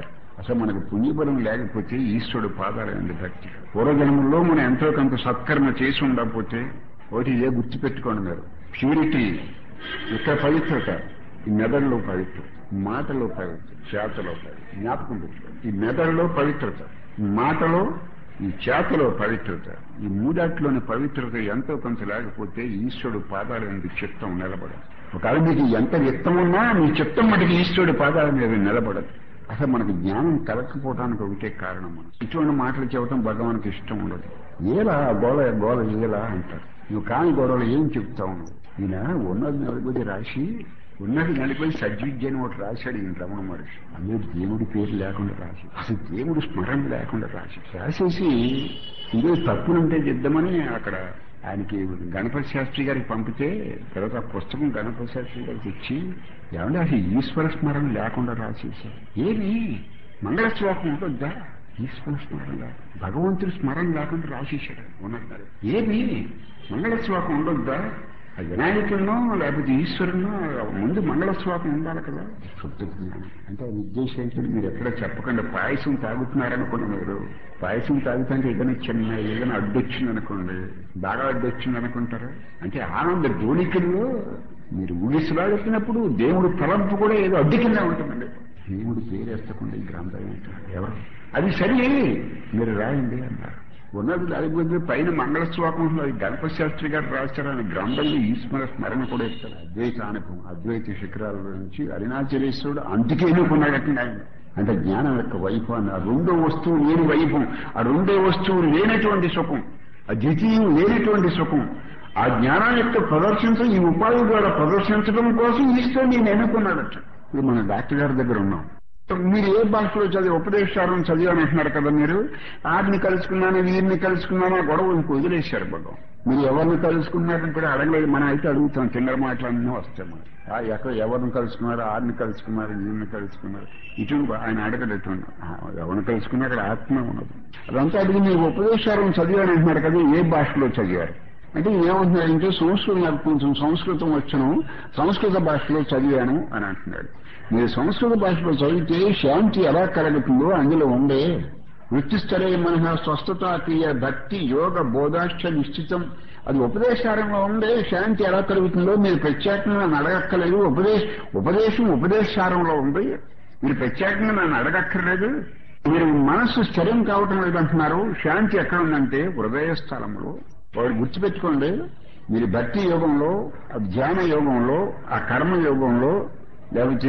అసలు మనకు పుణ్యబలం లేకపోతే ఈశ్వరుడు పాదాలండి భక్తి పూర్వజన్మల్లో మనం ఎంతో కొంత సత్కర్మ చేసి ఉండకపోతే ఒకటి ఏ గుర్తుపెట్టుకోండి మీరు ప్యూరిటీ ఇక్కడ పవిత్రత ఈ మెదడులో పవిత్రత మాటలో పవిత్రత చేతలో పవిత్రత జ్ఞాపకం పెట్టుకోండి ఈ మెదడులో పవిత్రత ఈ మాటలో ఈ చేతలో పవిత్రత ఈ మూడాట్లోని పవిత్రత ఎంతో కొంత లేకపోతే ఈశ్వరుడు పాదాల మీద చిత్తం నిలబడదు ఒకవేళ మీకు ఎంత వ్యక్తం ఉన్నా మీ చిత్తం మటుకు ఈశ్వరుడు పాదాల మీద నిలబడదు అసలు మనకు జ్ఞానం కలగకపోవడానికి ఒకటే కారణం మనం ఇటువంటి మాటలు చెప్పడం భగవానికి ఇష్టం ఉండదు ఏలా గోల గోల ఏలా అంటారు నువ్వు కాని గొడవలు ఏం చెప్తావు నువ్వు ఈయన ఉన్నది నలుగురి రాసి ఉన్నది నలుగురి సద్విద్య అని ఒకటి రాశాడు ఈయన రమణ మహర్షి అందులో దేవుడి పేరు లేకుండా రాసి అసలు దేవుడి స్మరణ లేకుండా రాసి రాసేసి ఇదే తప్పులుంటే చేద్దామని అక్కడ ఆయనకి గణపతి శాస్త్రి గారికి పంపితే తర్వాత ఆ పుస్తకం గణపతి శాస్త్రి గారికి ఇచ్చి ఏమంటే అసలు ఈశ్వర స్మరణ లేకుండా రాసేసారు ఏమి మంగళ శ్లోకం ఉంటుందా ఈశ్వర స్మరణ లేక భగవంతుడి స్మరణ లేకుండా రాసేసాడు ఉన్నది ఏమి మంగళ శ్లోకం ఉండొద్దా ఆ వినాయకుడినో లేకపోతే ఈశ్వరునో ముందు మంగళ శ్లోకం ఉండాలి కదా శుద్ధ జ్ఞానం అంటే ఆ ఉద్దేశం ఏంటంటే మీరు ఎక్కడ చెప్పకుండా పాయసం తాగుతున్నారనుకోండి మీరు పాయసం తాగుతుంటే ఏదైనా చిన్న ఏదైనా అడ్డొచ్చింది అనుకోండి బాగా అడ్డొచ్చింది అనుకుంటారా అంటే ఆనంద జోలికల్లో మీరు ఊగిసలాడుతున్నప్పుడు దేవుడు తలంపు కూడా ఏదో అడ్డు కింద ఉంటుందండి దేవుడి పేరు ఎత్తకుండా ఈ గ్రంథం ఏంటంటే ఎవరు అది సరి మీరు రాయండి అన్నారు ఉన్నది దాని పైన మంగళ శ్లోకంలో ఈ గణపతి శాస్త్రి గారు రాశారని గ్రంథంలో ఈశ్వర స్మరణ కూడా ఇస్తారు అద్వైత అనుభవం అద్వైత శిఖరాల నుంచి అరుణాచలేశ్వరుడు అందుకే ఎన్నుకున్నాడటండి ఆయన అంటే జ్ఞానం యొక్క వైభవాన్ని ఆ రెండో వస్తువు లేని వైభవం ఆ రెండో వస్తువు లేనటువంటి సుఖం ఆ ద్వితీయం లేనటువంటి సుఖం ఆ జ్ఞానం యొక్క ప్రదర్శించడం ఈ ఉపాధి ద్వారా ప్రదర్శించడం కోసం ఈశ్వరుడు నేను ఎన్నుకున్నాడట ఇప్పుడు మన డాక్టర్ గారి దగ్గర ఉన్నాం మీరు ఏ భాషలో చదివి ఉపదేశాలను చదివాని అంటున్నారు కదా మీరు ఆడిని కలుసుకున్నాను వీరిని కలుసుకున్నాను ఆ గొడవ ఇంక వదిలేశారు భగవం మీరు ఎవరిని కలుసుకున్నారని కూడా అడగలేదు మనం అయితే అడుగుతాం చిల్లర మాటలన్నీ వస్తాయి మనం ఆ ఎక్కడ ఎవరిని కలుసుకున్నారు ఆడిని కలుసుకున్నారు వీరిని కలుసుకున్నారు ఇటు ఆయన అడగడట్టు ఎవరిని కలుసుకున్నారు ఆత్మ ఉన్నది అదంతా అడిగి మీరు ఉపదేశాలను చదివాని అంటున్నారు కదా ఏ భాషలో చదివారు అంటే ఏమంటున్నాడంటే సంస్కృతం నాకు కొంచెం సంస్కృతం వచ్చను సంస్కృత భాషలో చదివాను అని అంటున్నాడు మీరు సంస్కృత భాషలో చదివితే శాంతి ఎలా కలుగుతుందో అందులో ఉండే వృత్తిస్థలే మన స్వస్థత క్రియ భక్తి యోగ బోధాష్ట నిశ్చితం అది ఉపదేశారంలో ఉండే శాంతి ఎలా కలుగుతుందో మీరు ప్రత్యేకంగా నన్ను అడగక్కర్లేదు ఉపదేశ ఉపదేశం ఉపదేశారంలో ఉంది మీరు ప్రత్యేకంగా నన్ను అడగక్కర్లేదు మీరు మనస్సు స్థిరం కావటం లేదంటున్నారు శాంతి ఎక్కడ ఉందంటే హృదయ స్థలంలో వాడు గుర్తుపెట్టుకోండి మీరు భక్తి యోగంలో ఆ ధ్యాన యోగంలో ఆ కర్మ యోగంలో లేకపోతే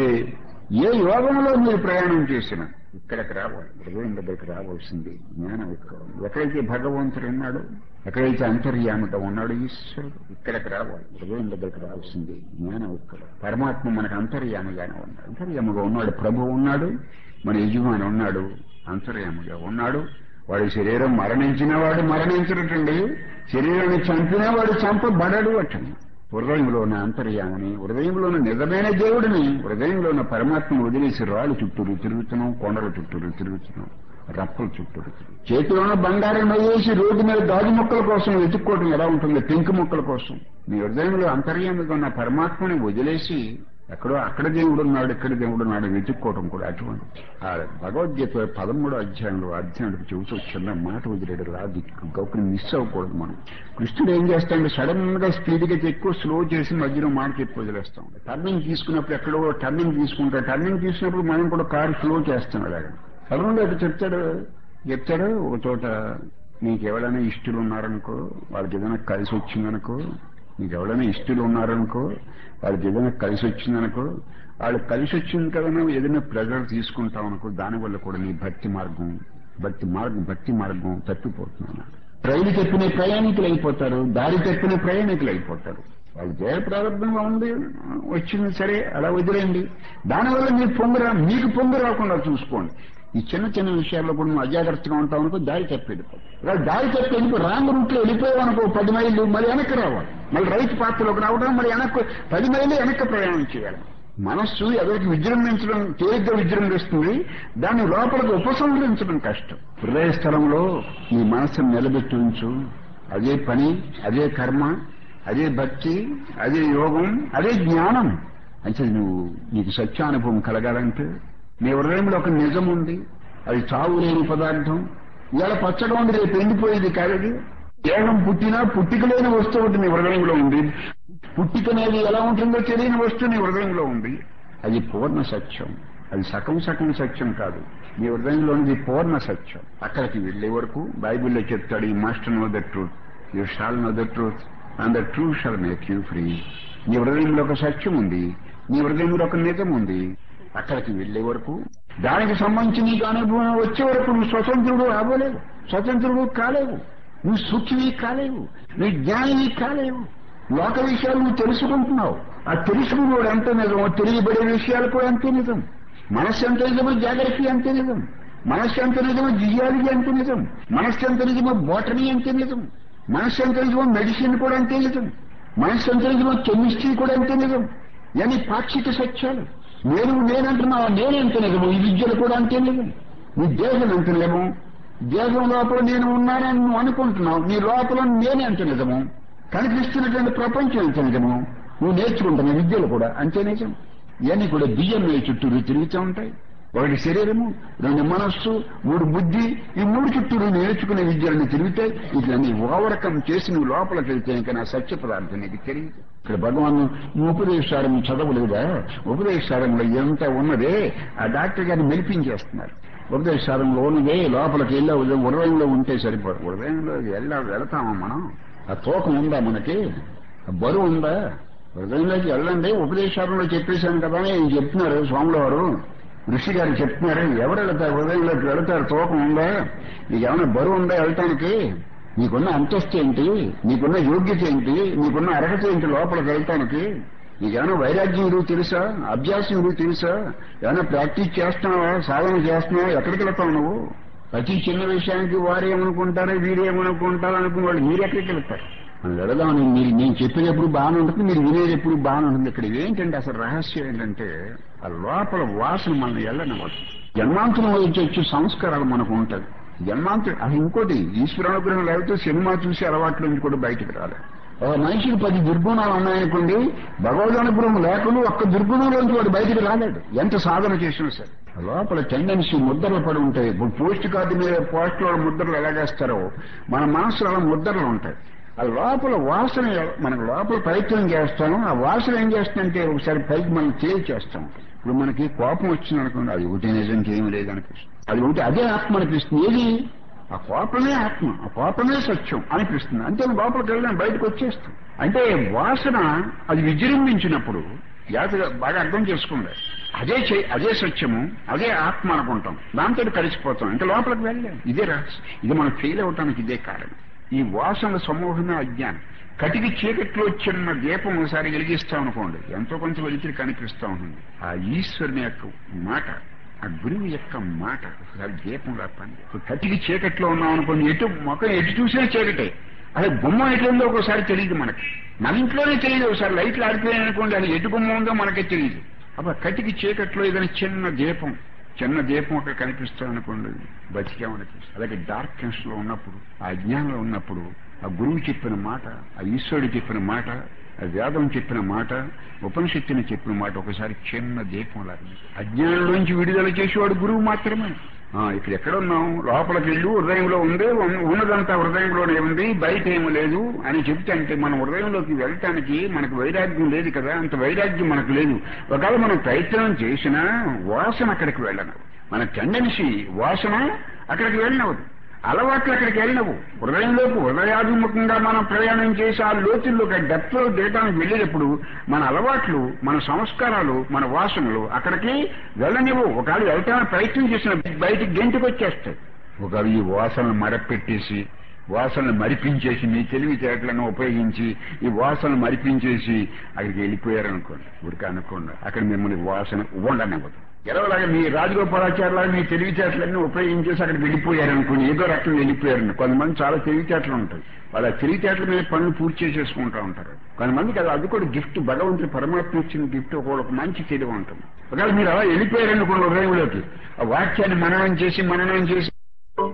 ఏ యోగంలో మీరు ప్రయాణం చేసినా ఇక్కడికి రావాలి హృదయం దగ్గరికి రావాల్సింది జ్ఞానం ఇక్కడ ఎక్కడైతే భగవంతుడు ఉన్నాడు ఎక్కడైతే అంతర్యామిగా ఉన్నాడు ఈశ్వరుడు ఇక్కడికి రావాలి హృదయం దగ్గరికి రావాల్సింది జ్ఞానం ఇక్కడ పరమాత్మ మనకు అంతర్యామిగానే ఉన్నాడు అంతర్యామిగా ఉన్నాడు ప్రభు ఉన్నాడు మన యజమాని ఉన్నాడు అంతర్యామిగా ఉన్నాడు వాడి శరీరం మరణించిన వాడు మరణించినట్టండి శరీరాన్ని చంపినా వాడు చంపబడడు అట్టండి హృదయంలో ఉన్న అంతర్యామని హృదయంలో ఉన్న నిజమైన దేవుడిని హృదయంలో ఉన్న పరమాత్మను వదిలేసి రాళ్ళు చుట్టూరు తిరుగుతున్నాం కొండల చుట్టూరు తిరుగుతున్నాం రప్పల చుట్టూరు చేతిలో ఉన్న బంగారం వేసి రోడ్డు మీద గాజు మొక్కల కోసం వెతుక్కోవడం ఎలా ఉంటుంది పెంకు మొక్కల కోసం మీ హృదయంలో అంతర్యామిగా ఉన్న పరమాత్మని వదిలేసి ఎక్కడో అక్కడ దేవుడు ఉన్నాడు ఇక్కడ దేవుడు ఉన్నాడు వెతుక్కోవడం కూడా అటువంటి ఆ భగవద్గీత పదమూడో అధ్యాయంలో అధ్యాయుడికి చెబుతూ చిన్న మాట వదిలేడు రాదు గౌకుని మిస్ అవ్వకూడదు మనం కృష్ణుడు ఏం చేస్తాడంటే సడన్ గా స్పీడ్ గా ఎక్కువ స్లో చేసి మధ్యలో మాట చెప్పి వదిలేస్తాం టర్నింగ్ తీసుకున్నప్పుడు ఎక్కడో టర్నింగ్ తీసుకుంటాడు టర్నింగ్ తీసుకున్నప్పుడు మనం కూడా కారు స్లో చేస్తున్నాడు అక్కడ సడన్ గా చెప్తాడు చెప్తాడు ఒక చోట నీకు ఎవరైనా ఇష్టలు ఉన్నారనుకో వాళ్ళకి ఏదైనా కలిసి వచ్చిందనుకో నీకు ఎవరైనా ఇష్టలు ఉన్నారనుకో వాళ్ళకి ఏదైనా కలిసి వచ్చిందనుకో వాళ్ళు కలిసి వచ్చింది కదా ఏదైనా ప్రెజర్ తీసుకుంటాం అనుకో దానివల్ల కూడా నీ భక్తి మార్గం భక్తి మార్గం భక్తి మార్గం తప్పిపోతున్నాను రైలు తప్పిన ప్రయాణికులు అయిపోతారు దారి తప్పిన ప్రయాణికులు అయిపోతారు వాళ్ళు జయ ప్రారంభంగా ఉంది వచ్చింది సరే అలా వదిలేయండి దానివల్ల మీకు పొంగురా మీకు పొంగు రాకుండా చూసుకోండి ఈ చిన్న చిన్న విషయాల్లో కూడా నువ్వు అజాగ్రత్తగా ఉంటావు అనుకో దారి తప్పి వెళ్ళిపో ఇలా దారి తప్పి వెళ్ళిపో రాంగ్ రూట్ లో వెళ్ళిపోయావు అనుకో పది మైళ్ళు మళ్ళీ వెనక్కి రావాలి మళ్ళీ రైతు పాత్రలోకి రావడం మళ్ళీ వెనక్కి పది మైళ్ళు వెనక్కి ప్రయాణం చేయాలి మనస్సు ఎవరికి విజృంభించడం తేలిగ్గా విజృంభిస్తుంది దాన్ని లోపలికి ఉపసంహరించడం కష్టం హృదయ స్థలంలో నీ మనస్సును నిలబెట్టి ఉంచు అదే పని అదే కర్మ అదే భక్తి అదే యోగం అదే జ్ఞానం అంటే నువ్వు నీకు సత్యానుభవం కలగాలంటే నీ హృదయంలో ఒక నిజం ఉంది అది చావు లేని పదార్థం ఇవాళ పచ్చగా ఉంది రేపు ఎండిపోయేది కాదు దేహం పుట్టినా పుట్టిక లేని వస్తువు ఒకటి నీ హృదయంలో ఉంది పుట్టిక అనేది ఎలా ఉంటుందో తెలియని వస్తువు నీ హృదయంలో ఉంది అది పూర్ణ సత్యం అది సగం సగం సత్యం కాదు నీ హృదయంలోనిది పూర్ణ సత్యం అక్కడికి వెళ్లే వరకు బైబిల్లో చెప్తాడు ఈ master know the truth you shall know the truth and the truth shall make you free నీ హృదయంలో ఒక సత్యం ఉంది నీ హృదయంలో ఒక నిజం ఉంది అక్కడికి వెళ్లే వరకు దానికి సంబంధించి నీకు అనుభవం వచ్చే వరకు నువ్వు స్వతంత్రుడు అవ్వలేవు స్వతంత్రుడు కాలేవు నువ్వు సుఖివి కాలేవు నీ జ్ఞానివి కాలేవు లోక విషయాలు నువ్వు తెలుసుకుంటున్నావు ఆ తెలుసుకున్నవాడు ఎంత నిజం తెలియబడే విషయాలు కూడా అంతే నిజం మనస్సు ఎంత నిజమో జాగ్రత్త అంతే నిజం మనస్సు ఎంత నిజమో జియాలజీ అంతే నిజం మనస్సు ఎంత నిజమో బోటనీ అంతే నిజం మనస్సు ఎంత నిజమో మెడిసిన్ కూడా అంతే నిజం మనస్సు ఎంత నిజమో కెమిస్ట్రీ కూడా అంతే నిజం ఇవన్నీ పాక్షిక సత్యాలు నేను నేనంటున్నావు నేనెంత నిజము ఈ విద్యలు కూడా అంతే నిజం నీ దేహం ఎంత నిజము దేహం లోపల నేను ఉన్నానని నువ్వు అనుకుంటున్నావు నీ లోపల నేనే అంత నిజము కనిపిస్తున్నటువంటి ప్రపంచం ఎంత నిజము నువ్వు నేర్చుకుంటున్న విద్యలు కూడా అంతే నిజం ఇవన్నీ కూడా బియ్యం చుట్టూరు తిరుగుతూ ఉంటాయి ఒకటి శరీరము రెండు మనస్సు మూడు బుద్ధి ఈ మూడు చుట్టూరు నేర్చుకునే విద్యలను తిరిగితే ఇట్లన్నీ ఓవరకం చేసి నువ్వు లోపలికి వెళ్తే ఇంకా నా సత్య పదార్థం నీకు తెలియదు ఇక్కడ భగవాన్ ఉపదేశారం చదవలేదా ఉపదేశారంలో ఎంత ఉన్నదే ఆ డాక్టర్ గారిని మెలిపించేస్తున్నారు ఉపదేశారంలో ఉన్నదే లోపలికి వెళ్ళే హృదయంలో ఉంటే సరిపోదు హృదయంలో వెళ్ళ వెళతామా మనం ఆ తూకం ఉందా మనకి ఆ బరువు ఉందా హృదయంలోకి వెళ్ళండి ఉపదేశారంలో చెప్పేశాను కదా అని చెప్తున్నారు స్వాముల వారు ఋషి గారు చెప్తున్నారు ఎవరు వెళతారు హృదయంలోకి వెళతారు తూకం ఉందా నీకు ఏమైనా బరువు ఉందా వెళ్ళటానికి నీకున్న అంతస్తు ఏంటి నీకున్న యోగ్యత ఏంటి నీకున్న అర్హత ఏంటి లోపలికి వెళ్తానికి నీకేమైనా వైరాగ్యం ఇరువు తెలుసా అభ్యాసం ఇరువు తెలుసా ఏమైనా ప్రాక్టీస్ చేస్తున్నావా సాధన చేస్తున్నావా ఎక్కడికి వెళ్తావు నువ్వు ప్రతి చిన్న విషయానికి వారేమనుకుంటారో వీరేమనుకుంటారో అనుకున్న వాళ్ళు మీరు ఎక్కడికి వెళ్తారు మనం వెళదామని మీరు నేను చెప్పేటప్పుడు బాగానే ఉంటుంది మీరు వినేటప్పుడు బాగానే ఉంటుంది ఇక్కడ ఏంటంటే అసలు రహస్యం ఏంటంటే ఆ లోపల వాసన మనల్ని వెళ్ళనివ్వదు జన్మాంతరం వచ్చి వచ్చే సంస్కారాలు మనకు ఉంటుంది జన్మాంతరం అది ఇంకోటి ఈశ్వరానుగ్రహం లేకపోతే సినిమా చూసి అలవాట్ల నుంచి కూడా బయటకు రాలేదు ఒక మనిషికి పది దుర్గుణాలు ఉన్నాయనుకోండి భగవద్ అనుగ్రహం లేకుండా ఒక్క దుర్గుణంలోంచి వాడు బయటకు రాలేడు ఎంత సాధన చేసినా సరే లోపల టెండెన్సీ ముద్రలు పడి ఉంటాయి ఇప్పుడు పోస్ట్ కార్డు మీద పోస్ట్లో ముద్రలు ఎలాగేస్తారో మన మనసులో అలా ముద్రలు ఉంటాయి ఆ లోపల వాసన మనకు లోపల ప్రయత్నం చేస్తాము ఆ వాసన ఏం చేస్తుందంటే ఒకసారి పైకి మనం తేలి చేస్తాం ఇప్పుడు మనకి కోపం వచ్చింది అనుకోండి అది ఒకటి నిజంకి ఏమి లేదనిపిస్తుంది అది ఒకటి అదే ఆత్మ అనిపిస్తుంది ఏది ఆ కోపమే ఆత్మ ఆ కోపమే సత్యం అనిపిస్తుంది అంతే లోపలికి వెళ్ళడం బయటకు వచ్చేస్తాం అంటే వాసన అది విజృంభించినప్పుడు జాగ్రత్తగా బాగా అర్థం చేసుకోండి అదే చే అదే సత్యము అదే ఆత్మ అనుకుంటాం దాంతో కలిసిపోతాం ఇంకా లోపలికి వెళ్ళలేం ఇదే రహస్యం ఇది మనం ఫెయిల్ అవటానికి ఇదే కారణం ఈ వాసనల సమూహమే అజ్ఞానం కటికి చీకట్లో చిన్న దీపం ఒకసారి వెలిగిస్తాం అనుకోండి ఎంతో కొంచెం వెలిచి కనిపిస్తా ఉంటుంది ఆ ఈశ్వరుని యొక్క మాట ఆ గురువు యొక్క మాట ఒకసారి దీపం రాపండి ఇప్పుడు కటికి చీకట్లో ఉన్నాం అనుకోండి ఎటు మొక్క ఎటు చూసినా చీకటే అదే గుమ్మం ఎట్లుందో ఒకసారి తెలియదు మనకి మన ఇంట్లోనే తెలియదు ఒకసారి లైట్లు ఆడిపోయాయి అనుకోండి అది ఎటు గుమ్మం ఉందో మనకే తెలియదు అప్పుడు కటికి చీకట్లో ఏదైనా చిన్న దీపం చిన్న దీపం అక్కడ కనిపిస్తుంది అనుకోండి బతికేమనిపిస్తుంది అలాగే డార్క్నెస్ లో ఉన్నప్పుడు ఆ అజ్ఞానంలో ఉన్నప్పుడు ఆ గురువు చెప్పిన మాట ఆ ఈశ్వరుడు చెప్పిన మాట ఆ వేదం చెప్పిన మాట ఉపనిషత్తుని చెప్పిన మాట ఒకసారి చిన్న దీపం లాగా అజ్ఞానంలోంచి విడుదల చేసేవాడు గురువు మాత్రమే ఇక్కడ ఎక్కడ ఉన్నాం లోపలికి వెళ్ళు హృదయంలో ఉంది ఉన్నదంతా హృదయంలోనే ఉంది బయట ఏమీ లేదు అని చెప్తే అంటే మన హృదయంలోకి వెళ్ళటానికి మనకు వైరాగ్యం లేదు కదా అంత వైరాగ్యం మనకు లేదు ఒకవేళ మనం ప్రయత్నం చేసినా వాసన అక్కడికి వెళ్ళనవు మన టెండెన్సీ వాసన అక్కడికి వెళ్ళనవదు అలవాట్లు అక్కడికి వెళ్ళినవు హృదయంలోకి హృదయాభిముఖంగా మనం ప్రయాణం చేసి ఆ లోతుల్లోకి డెప్త్ లో దిగడానికి వెళ్ళేటప్పుడు మన అలవాట్లు మన సంస్కారాలు మన వాసనలు అక్కడికి వెళ్ళనివ్వు ఒకవేళ వెళ్ళటానికి ప్రయత్నం చేసిన బయటికి గెంటుకు వచ్చేస్తాయి ఒకవేళ ఈ వాసనలు మరపెట్టేసి వాసనలు మరిపించేసి మీ తెలివితేటలను ఉపయోగించి ఈ వాసనలు మరిపించేసి అక్కడికి వెళ్ళిపోయారనుకోండి ఊరికి అనుకోండి అక్కడ మిమ్మల్ని వాసన ఉండనివ్వదు ఎలాగలాగా మీ రాజగోపాలాచార్యులాగా మీ తెలివితేటలన్నీ ఉపయోగించేసి అక్కడికి వెళ్ళిపోయారనుకోండి ఏదో రకం వెళ్ళిపోయారని కొంతమంది చాలా తెలివితేటలు ఉంటాయి వాళ్ళ తెలివితేటల మీద పనులు పూర్తి చేసేసుకుంటూ ఉంటారు కొంతమందికి అది అది కూడా గిఫ్ట్ భగవంతుడు పరమాత్మ ఇచ్చిన గిఫ్ట్ ఒక మంచి తెలివి ఉంటుంది ఒకవేళ మీరు అలా వెళ్ళిపోయారనుకోండి హృదయంలోకి ఆ వాక్యాన్ని మననం చేసి మననం చేసి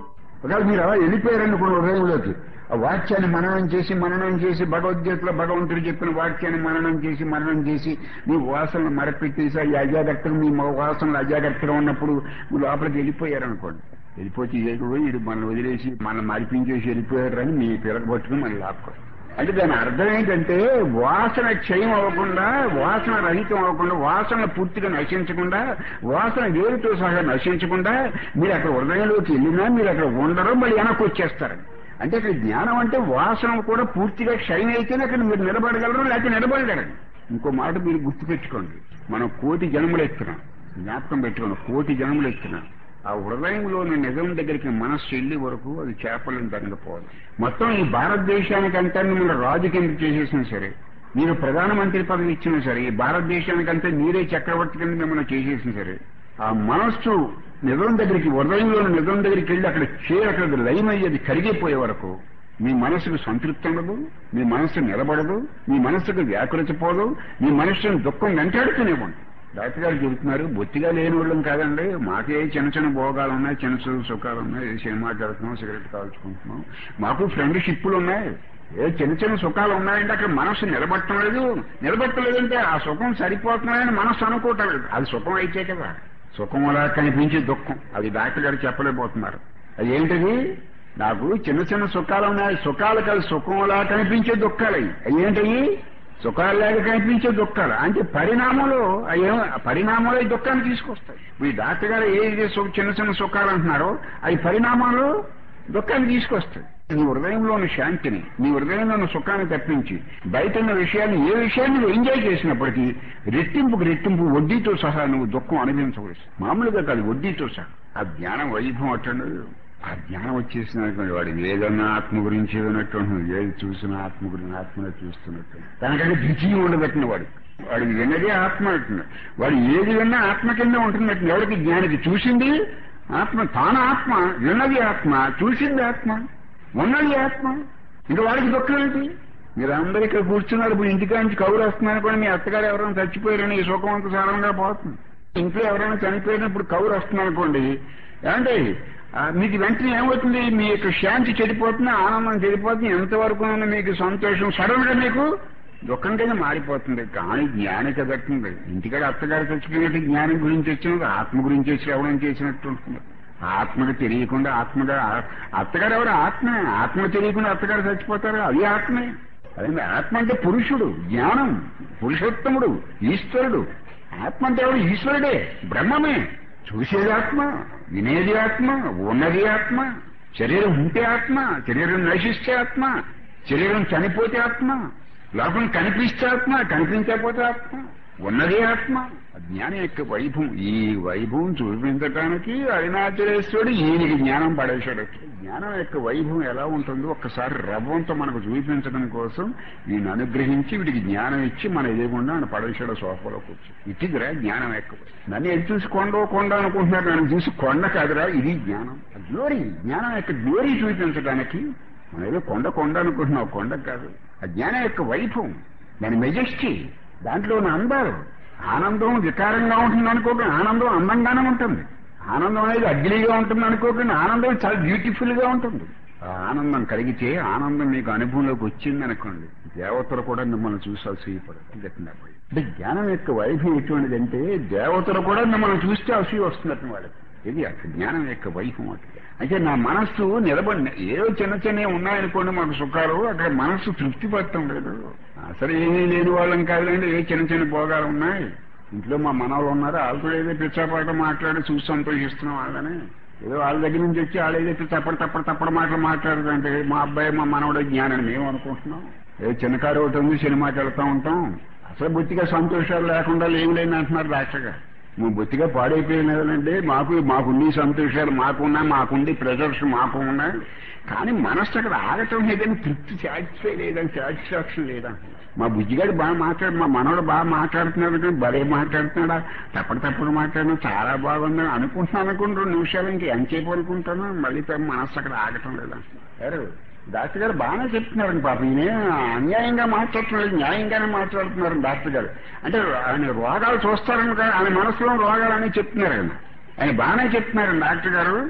ఒకవేళ మీరు అలా వెళ్ళిపోయారనుకోండి హృదయంలోకి ఆ వాక్యాన్ని మననం చేసి మననం చేసి భగవద్గీతలో భగవంతుడు చెప్పిన వాక్యాన్ని మననం చేసి మననం చేసి మీ వాసనలు మరపెట్టేసి ఈ అజాగ్రత్తలు మీ వాసనలు అజాగ్రత్తగా ఉన్నప్పుడు మీరు లోపలికి వెళ్ళిపోయారనుకోండి వెళ్ళిపోతే ఏడు ఇది మనం వదిలేసి మనం మరిపించేసి వెళ్ళిపోయారని మీ పిల్లలు పట్టుకుని మళ్ళీ లాక్కోండి అంటే దాని అర్థం ఏంటంటే వాసన క్షయం అవ్వకుండా వాసన రహితం అవ్వకుండా వాసన పూర్తిగా నశించకుండా వాసన వేరుతో సహా నశించకుండా మీరు అక్కడ హృదయంలోకి వెళ్ళినా మీరు అక్కడ ఉండరు మళ్ళీ వెనక్కి వచ్చేస్తారు అంటే అక్కడ జ్ఞానం అంటే వాసన కూడా పూర్తిగా క్షయం అయితేనే అక్కడ మీరు నిలబడగలరు లేకపోతే నిలబడగలరు ఇంకో మాట మీరు గుర్తుపెట్టుకోండి మనం కోటి జన్మలు ఎత్తున్నాం జ్ఞాపకం పెట్టుకోండి కోటి జన్మలు ఎత్తున్నాం ఆ హృదయంలోని నిజం దగ్గరికి మనస్సు వెళ్ళే వరకు అది చేపలను తరగపోవాలి మొత్తం ఈ భారతదేశానికంతా మిమ్మల్ని రాజు కింద చేసేసినా సరే మీరు ప్రధానమంత్రి పదవి ఇచ్చినా సరే ఈ భారతదేశానికంతా మీరే చక్రవర్తి కింద మిమ్మల్ని చేసేసినా సరే ఆ మనస్సు నిజం దగ్గరికి హృదయంలోని నిజం దగ్గరికి వెళ్ళి అక్కడ చేరి అక్కడ లైన్ అయ్యేది కరిగిపోయే వరకు మీ మనసుకు సంతృప్తి ఉండదు మీ మనస్సు నిలబడదు మీ మనస్సుకు వ్యాకులచిపోదు మీ మనస్సును దుఃఖం వెంటాడుతూనేవ్వండి డాక్టర్ గారు చెబుతున్నారు బొత్తిగా లేని వాళ్ళం కాదండి మాకే చిన్న చిన్న భోగాలు ఉన్నాయి చిన్న చిన్న సుఖాలు ఉన్నాయి ఏ సినిమా జరుగుతున్నాం సిగరెట్ కాల్చుకుంటున్నాం మాకు ఫ్రెండ్షిప్లు ఉన్నాయి ఏ చిన్న చిన్న సుఖాలు ఉన్నాయంటే అక్కడ మనస్సు నిలబట్టం లేదు నిలబట్టలేదంటే ఆ సుఖం సరిపోతున్నాయని మనస్సు అనుకోవటం లేదు అది సుఖం అయితే కదా సుఖం అలా కనిపించే దుఃఖం అది డాక్టర్ గారు చెప్పలేకపోతున్నారు అది ఏంటిది నాకు చిన్న చిన్న సుఖాలు ఉన్నాయి సుఖాలు కాదు సుఖం అలా కనిపించే దుఃఖాలు అవి అవి ఏంటవి సుఖాలు లేక కనిపించే దుఃఖాలు అంటే పరిణామంలో అయ్యే పరిణామంలో ఈ దుఃఖాన్ని తీసుకొస్తాయి మీ డాక్టర్ గారు ఏ చిన్న చిన్న సుఖాలు అంటున్నారో అవి పరిణామాలు దుఃఖాన్ని తీసుకొస్తాయి నీ హృదయంలోని శాంతిని నీ హృదయంలోని సుఖాన్ని తప్పించి బయట ఉన్న విషయాన్ని ఏ విషయాన్ని నువ్వు ఎంజాయ్ చేసినప్పటికీ రెట్టింపుకు రెట్టింపు వడ్డీతో సహా నువ్వు దుఃఖం అనుభవించవలసి మామూలుగా కాదు వడ్డీతో సహా ఆ జ్ఞానం వైభవం అట్టండి ఆ జ్ఞానం వచ్చేసిన వాడు ఏదన్నా ఆత్మ గురించి ఏదన్నట్టు ఏది చూసినా ఆత్మ గురించి ఆత్మనే చూస్తున్నట్టు తనకంటే ద్వితీయం ఉండబట్టిన వాడు వాడు విన్నదే ఆత్మ అంటున్నాడు వాడు ఏది విన్నా ఆత్మ కింద ఉంటున్నట్టు ఎవరికి జ్ఞానికి చూసింది ఆత్మ తాను ఆత్మ విన్నది ఆత్మ చూసింది ఆత్మ ఉన్నది ఆత్మ ఇంకా వాడికి దుఃఖం ఏంటి మీరు అందరూ ఇక్కడ కూర్చున్నారు ఇప్పుడు ఇంటికా నుంచి కౌరు వస్తున్నారు కూడా మీ అత్తగారు ఎవరైనా చచ్చిపోయారని ఈ సుఖం అంత సారంగా పోతుంది ఇంట్లో ఎవరైనా చనిపోయినప్పుడు కౌరు వస్తున్నారు అనుకోండి ఏమంటే మీకు వెంటనే ఏమవుతుంది మీ యొక్క శాంతి చెడిపోతుంది ఆనందం చెడిపోతుంది ఎంతవరకు మీకు సంతోషం సడన్ గా మీకు దుఃఖం కింద మారిపోతుంది కానీ జ్ఞానిక దక్కింది ఇంటికాడ అత్తగారు చచ్చిపోయినట్టు జ్ఞానం గురించి వచ్చినట్టు ఆత్మ గురించి వచ్చి ఎవడం చేసినట్టు ఉంటుంది ఆత్మకు తెలియకుండా ఆత్మగా అత్తగారు ఎవరు ఆత్మే ఆత్మ తెలియకుండా అత్తగారు చచ్చిపోతారు అది ఆత్మే అదే ఆత్మ అంటే పురుషుడు జ్ఞానం పురుషోత్తముడు ఈశ్వరుడు ఆత్మ అంటే ఎవరు ఈశ్వరుడే బ్రహ్మమే చూసేది ఆత్మ వినేది ఆత్మ ఉన్నది ఆత్మ శరీరం ఉంటే ఆత్మ శరీరం నశిస్తే ఆత్మ శరీరం చనిపోతే ఆత్మ లోకం కనిపిస్తే ఆత్మ కనిపించకపోతే ఆత్మ ఉన్నదే ఆత్మ జ్ఞానం యొక్క వైభవం ఈ వైభవం చూపించడానికి అరుణాచలేశ్వరుడు ఈయనకి జ్ఞానం పడేశాడు జ్ఞానం యొక్క వైభవం ఎలా ఉంటుందో ఒక్కసారి రవ్వంతో మనకు చూపించడం కోసం ఈయన అనుగ్రహించి వీడికి జ్ఞానం ఇచ్చి మన ఎదుగుండా ఆయన పడేశాడు సోఫాలో కూర్చో ఇట్టిదిరా జ్ఞానం ఎక్కువ నన్ను ఎది చూసి కొండో కొండ అనుకుంటున్నారు నన్ను చూసి కొండ కాదురా ఇది జ్ఞానం గ్లోరీ జ్ఞానం యొక్క గ్లోరీ చూపించడానికి మనం ఏదో కొండ కొండ అనుకుంటున్నావు కొండ కాదు ఆ జ్ఞానం యొక్క వైభవం దాని మెజెస్టీ దాంట్లో ఉన్న అందాలు ఆనందం వికారంగా ఉంటుంది అనుకోకండి ఆనందం అందంగానే ఉంటుంది ఆనందం అనేది అగ్లీగా ఉంటుంది అనుకోకండి ఆనందం చాలా బ్యూటిఫుల్ గా ఉంటుంది ఆ ఆనందం కలిగితే ఆనందం మీకు అనుభవంలోకి వచ్చింది అనుకోండి దేవతలు కూడా మిమ్మల్ని చూసి అసూయపడదు అంటే జ్ఞానం యొక్క వైభవం ఎటువంటిదంటే దేవతలు కూడా మిమ్మల్ని చూస్తే అసూయ వస్తున్నట్టు వాళ్ళకి ఇది అసలు జ్ఞానం యొక్క వైభవం అట్లా అయితే నా మనస్సు నిలబడి ఏదో చిన్న చిన్న ఉన్నాయనుకోండి మాకు సుఖాలు అక్కడ మనస్సు తృప్తి పడటం లేదు అసలు ఏమీ లేని వాళ్ళం కాదండి ఏ చిన్న చిన్న భోగాలు ఉన్నాయి ఇంట్లో మా మనవలు ఉన్నారు వాళ్ళతో ఏదో పిచ్చాపాట మాట్లాడి చూసి సంతోషిస్తున్నాం వాళ్ళని ఏదో వాళ్ళ దగ్గర నుంచి వచ్చి వాళ్ళు ఏదైతే తప్పడు తప్పడు తప్పడు మాటలు మాట్లాడుతుంటే మా అబ్బాయి మా మనవడు జ్ఞానని మేము అనుకుంటున్నాం ఏదో చిన్న కారు ఒకటి ఉంది సినిమాకి వెళ్తా ఉంటాం అసలు బొత్తిగా సంతోషాలు లేకుండా లేవు లేని అంటున్నారు డాక్టర్ గారు మేము బొత్తిగా పాడైపోయినదండి మాకు మాకుండి సంతోషాలు మాకున్నా మాకుండి ప్రెజర్స్ మాకు ఉన్నాయి కానీ మనస్సు అక్కడ ఆగటం లేదని తృప్తి సాటిస్ఫై లేదని సాటిస్ఫాక్షన్ లేదా మా బుజ్జిగాడు బాగా మాట్లాడు మా మనవడు బాగా మాట్లాడుతున్నాడు కానీ భలే మాట్లాడుతున్నాడా తప్పడు తప్పుడు మాట్లాడినా చాలా బాగుందని అనుకుంటున్నాను అనుకుని రెండు నిమిషాలు ఇంక ఎంతసేపు అనుకుంటాను మళ్ళీ మనస్సు అక్కడ ఆగటం లేదా సరే డాక్టర్ గారు బాగానే చెప్తున్నారండి పాప ఈయన అన్యాయంగా మాట్లాడుతున్నారు న్యాయంగానే మాట్లాడుతున్నారు డాక్టర్ గారు అంటే ఆయన రోగాలు చూస్తారని ఆయన మనసులో రోగాలని చెప్తున్నారు ఆయన ఆయన బాగానే చెప్తున్నారు డాక్టర్ గారు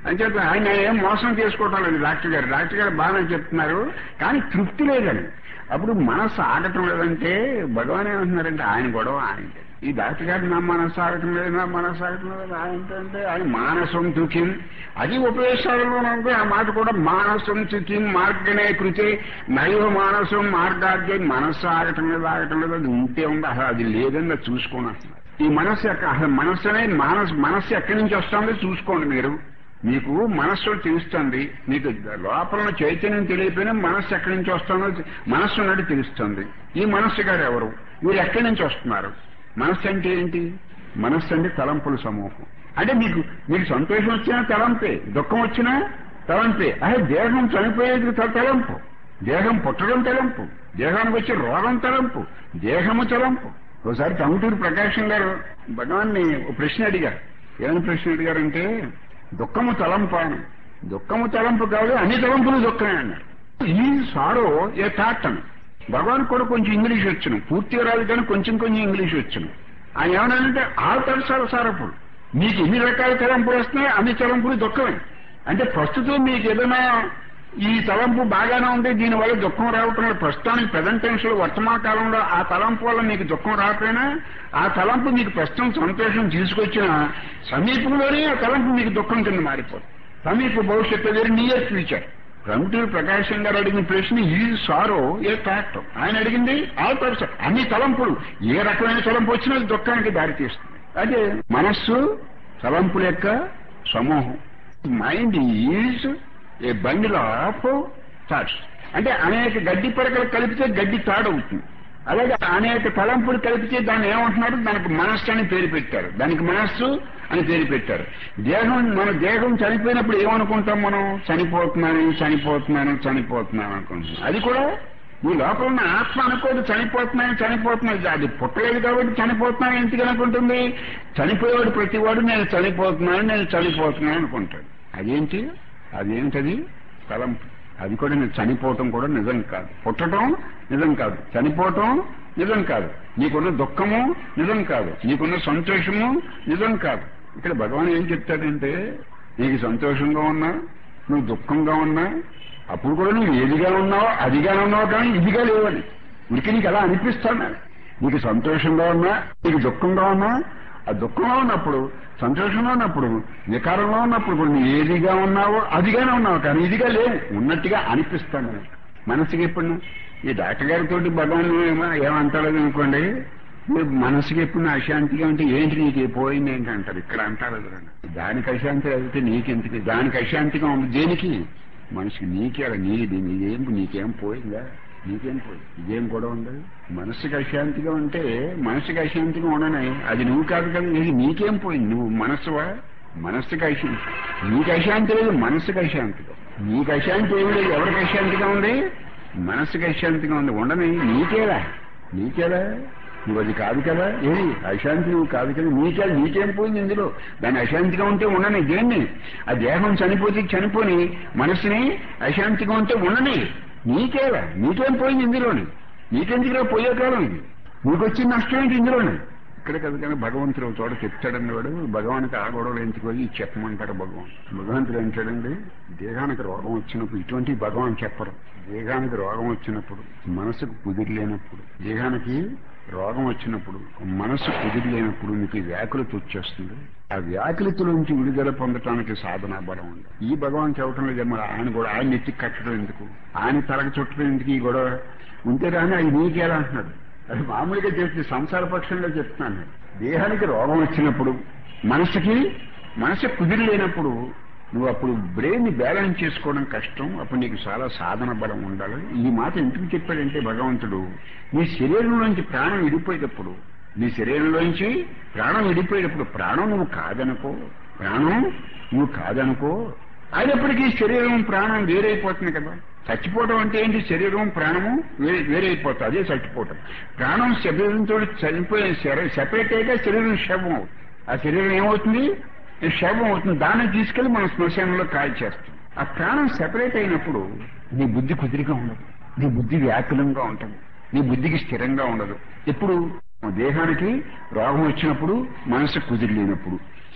అంచేత ఆయన ఏం మోసం చేసుకోవటం లేదు డాక్టర్ గారు డాక్టర్ గారు బాగానే చెప్తున్నారు కానీ తృప్తి లేదని అప్పుడు మనస్సు ఆగటం లేదంటే భగవాన్ ఏమంటున్నారంటే ఆయన గొడవ ఆయన ఈ డాక్టర్ గారు నా మనస్సు ఆగటం లేదు నా మనస్సు ఆగటం లేదు ఆయన అంటే ఆయన మానసం తుకిం అది ఉపదేశాలలో ఉంది ఆ మాట కూడా మానసం తుకిం మార్గనే కృతి నైవ మానసం మార్గాద్య మనస్సు ఆగటం లేదు ఆగటం లేదు అది ఉంటే ఉంది అసలు అది లేదని చూసుకోండి ఈ మనస్సు యొక్క అసలు మనస్సు అనేది మానసు మనస్సు ఎక్కడి నుంచి వస్తుందో చూసుకోండి మీరు మీకు మనస్సు తెలుస్తుంది మీకు లోపల చైతన్యం తెలియకపోయినా మనస్సు ఎక్కడి నుంచి వస్తుందో మనస్సు ఉన్నట్టు తెలుస్తుంది ఈ మనస్సు గారు ఎవరు మీరు ఎక్కడి నుంచి వస్తున్నారు మనస్సు అంటే ఏంటి మనస్సు అంటే తలంపుల సమూహం అంటే మీకు మీకు సంతోషం వచ్చినా తలంపే దుఃఖం వచ్చినా తలంపే అదే దేహం చనిపోయేది త- తలంపు దేహం పుట్టడం తలంపు దేహానికి వచ్చే రోగం తలంపు దేహము తలంపు ఒకసారి టంగుటూరు ప్రకాశం గారు భగవాన్ని ఒక ప్రశ్న అడిగారు ఏమైనా ప్రశ్న అడిగారంటే దుఃఖము తలంపు అని దుఃఖము తలంపు కాదు అన్ని తలంపులు దుఃఖమే అన్నారు ఈ సారో ఏ థాట్ అని భగవాన్ కూడా కొంచెం ఇంగ్లీష్ వచ్చును పూర్తిగా రాదు కానీ కొంచెం కొంచెం ఇంగ్లీష్ వచ్చును ఆయన ఏమన్నాడంటే ఆల్ తలసాల సారపుడు మీకు ఎన్ని రకాల తలంపులు వస్తున్నాయి అన్ని తలంపులు దుఃఖమే అంటే ప్రస్తుతం మీకు ఏదైనా ఈ తలంపు బాగానే ఉంది దీనివల్ల దుఃఖం రావటం లేదు ప్రస్తుతానికి ప్రజెంట్ టెన్స్ లో వర్తమాన కాలంలో ఆ తలంపు వల్ల మీకు దుఃఖం రాకపోయినా ఆ తలంపు మీకు ప్రస్తుతం సంతోషం తీసుకొచ్చిన సమీపంలోనే ఆ తలంపు మీకు దుఃఖం కింద మారిపోతుంది సమీప భవిష్యత్తు వేరు నియర్ ఫ్యూచర్ ప్రముఖుడు ప్రకాశం గారు అడిగిన ప్రశ్న ఈ సారో ఏ ఫ్యాక్ట్ ఆయన అడిగింది ఆల్ పర్సన్ అన్ని తలంపులు ఏ రకమైన తలంపు వచ్చినా అది దుఃఖానికి దారితీస్తుంది అదే మనస్సు తలంపుల యొక్క సమూహం mind is a bundle of thoughts అంటే అనేక గడ్డి పరకలు కలిపితే గడ్డి తాడవుతుంది అలాగే అనేక తలంపులు కలిపితే దాన్ని ఏమంటున్నారు దానికి మనస్సు అని పేరు పెట్టారు దానికి మనస్సు అని పేరు పెట్టారు దేహం మన దేహం చనిపోయినప్పుడు ఏమనుకుంటాం మనం చనిపోతున్నాను చనిపోతున్నాను చనిపోతున్నాను అనుకుంటున్నాం అది కూడా ఈ లోపల ఉన్న ఆత్మ అనుకోదు చనిపోతున్నాను చనిపోతున్నాను అది పుట్టలేదు కాబట్టి చనిపోతున్నాను ఎందుకు అనుకుంటుంది చనిపోయేవాడు ప్రతివాడు నేను చనిపోతున్నాను నేను చనిపోతున్నాను అనుకుంటాడు అదేంటి అదేంటది తలంపు అది కూడా నేను చనిపోవటం కూడా నిజం కాదు పుట్టడం నిజం కాదు చనిపోవటం నిజం కాదు నీకున్న దుఃఖము నిజం కాదు నీకున్న సంతోషము నిజం కాదు ఇక్కడ భగవాన్ ఏం చెప్తాడంటే నీకు సంతోషంగా ఉన్నా నువ్వు దుఃఖంగా ఉన్నా అప్పుడు కూడా నువ్వు ఏదిగా ఉన్నావో అదిగా ఉన్నావు కానీ ఇదిగా లేవని ఉనికి నీకు అలా అనిపిస్తాను నీకు సంతోషంగా ఉన్నా నీకు దుఃఖంగా ఉన్నా ఆ దుఃఖంలో ఉన్నప్పుడు సంతోషంలో ఉన్నప్పుడు వికారంలో ఉన్నప్పుడు కూడా నువ్వు ఏదిగా ఉన్నావో అదిగానే ఉన్నావు కానీ ఇదిగా లేవు ఉన్నట్టుగా అనిపిస్తాను మనసుకి ఎప్పుడు ఈ డాక్టర్ గారితో భగవాన్ ఏమో ఏమంటాడు అనుకోండి మీరు మనసుకి ఎప్పుడు అశాంతిగా ఉంటే ఏంటి నీకు పోయింది ఏంటి అంటారు ఇక్కడ అంటారు ఎదురన్నా. దానికి అశాంతి అయితే నీకెందుకు దానికి అశాంతిగా ఉంది దేనికి మనిషికి నీకే నీది నీదేం నీకేం పోయిందా నీకేం పోయింది ఇదేం కూడా ఉండదు మనసుకి అశాంతిగా ఉంటే మనసుకి అశాంతిగా ఉండనే అది నువ్వు కాదు కదా ఇది నీకేం పోయింది నువ్వు మనసువా మనస్సుకి అశాంతి నీకు అశాంతి లేదు మనసుకి అశాంతిగా నీకు అశాంతి ఏమి లేదు ఎవరికి అశాంతిగా ఉంది మనసుకి అశాంతిగా ఉంది ఉండని నీకేలా నీకేలా నువ్వు అది కాదు కదా ఏది అశాంతి నువ్వు కాదు కదా నీకే నీకేం పోయింది ఇందులో దాని అశాంతిగా ఉంటే ఉండని దేన్ని ఆ దేహం చనిపోతే చనిపోని మనసుని అశాంతిగా ఉంటే ఉండని నీకేలా నీకేం పోయింది ఇందులోని నీకెందుకు పోయే కాలం ఇది నీకు వచ్చిన నష్టం ఏంటి ఇందులోని ఇక్కడ కదా కానీ భగవంతుడు ఒక చోట చెప్తాడండి వాడు భగవానికి ఆ గొడవలు ఎందుకు పోయి చెప్పమంటారు భగవాన్ భగవంతుడు ఏంటాడండి దేహానికి రోగం వచ్చినప్పుడు ఇటువంటి భగవాన్ చెప్పరు దేహానికి రోగం వచ్చినప్పుడు మనసుకు కుదిరి లేనప్పుడు దేహానికి రోగం వచ్చినప్పుడు మనసు కుదిరి లేనప్పుడు మీకు వ్యాకులత వచ్చేస్తుంది ఆ వ్యాకులత నుంచి విడుదల పొందటానికి సాధన బలం ఉంది ఈ భగవాన్ చెప్పడం లేదు మరి ఆయన కూడా ఆయన ఎత్తి కట్టడం ఎందుకు ఆయన తలకు చుట్టడం ఎందుకు ఈ గొడవ ఉంటే రాని అది నీకేలా అంటున్నాడు అది మామూలుగా చెప్తే సంసార పక్షంగా చెప్తున్నాను దేహానికి రోగం వచ్చినప్పుడు మనసుకి మనసు కుదిరి లేనప్పుడు నువ్వు అప్పుడు బ్రెయిన్ బ్యాలెన్స్ చేసుకోవడం కష్టం అప్పుడు నీకు చాలా సాధన బలం ఉండాలి ఈ మాట ఎందుకు చెప్పాడంటే భగవంతుడు నీ శరీరంలోంచి ప్రాణం విడిపోయేటప్పుడు నీ శరీరంలోంచి ప్రాణం విడిపోయేటప్పుడు ప్రాణం నువ్వు కాదనుకో ప్రాణం నువ్వు కాదనుకో అయినప్పటికీ శరీరం ప్రాణం వేరైపోతుంది కదా చచ్చిపోవడం అంటే ఏంటి శరీరం ప్రాణము వేరే వేరైపోతుంది అదే చచ్చిపోవటం ప్రాణం శరీరంతో చనిపోయే సెపరేట్ అయ్యాక శరీరం శవం అవుతుంది ఆ శరీరం ఏమవుతుంది శవం అవుతుంది దాన్ని తీసుకెళ్లి మనం శ్మశానంలో కాల్ చేస్తాం ఆ ప్రాణం సెపరేట్ అయినప్పుడు నీ బుద్ధి కుదిరిగా ఉండదు నీ బుద్ధి వ్యాకులంగా ఉంటుంది నీ బుద్ధికి స్థిరంగా ఉండదు ఎప్పుడు దేహానికి రోగం వచ్చినప్పుడు మనసు కుదిరి లేనప్పుడు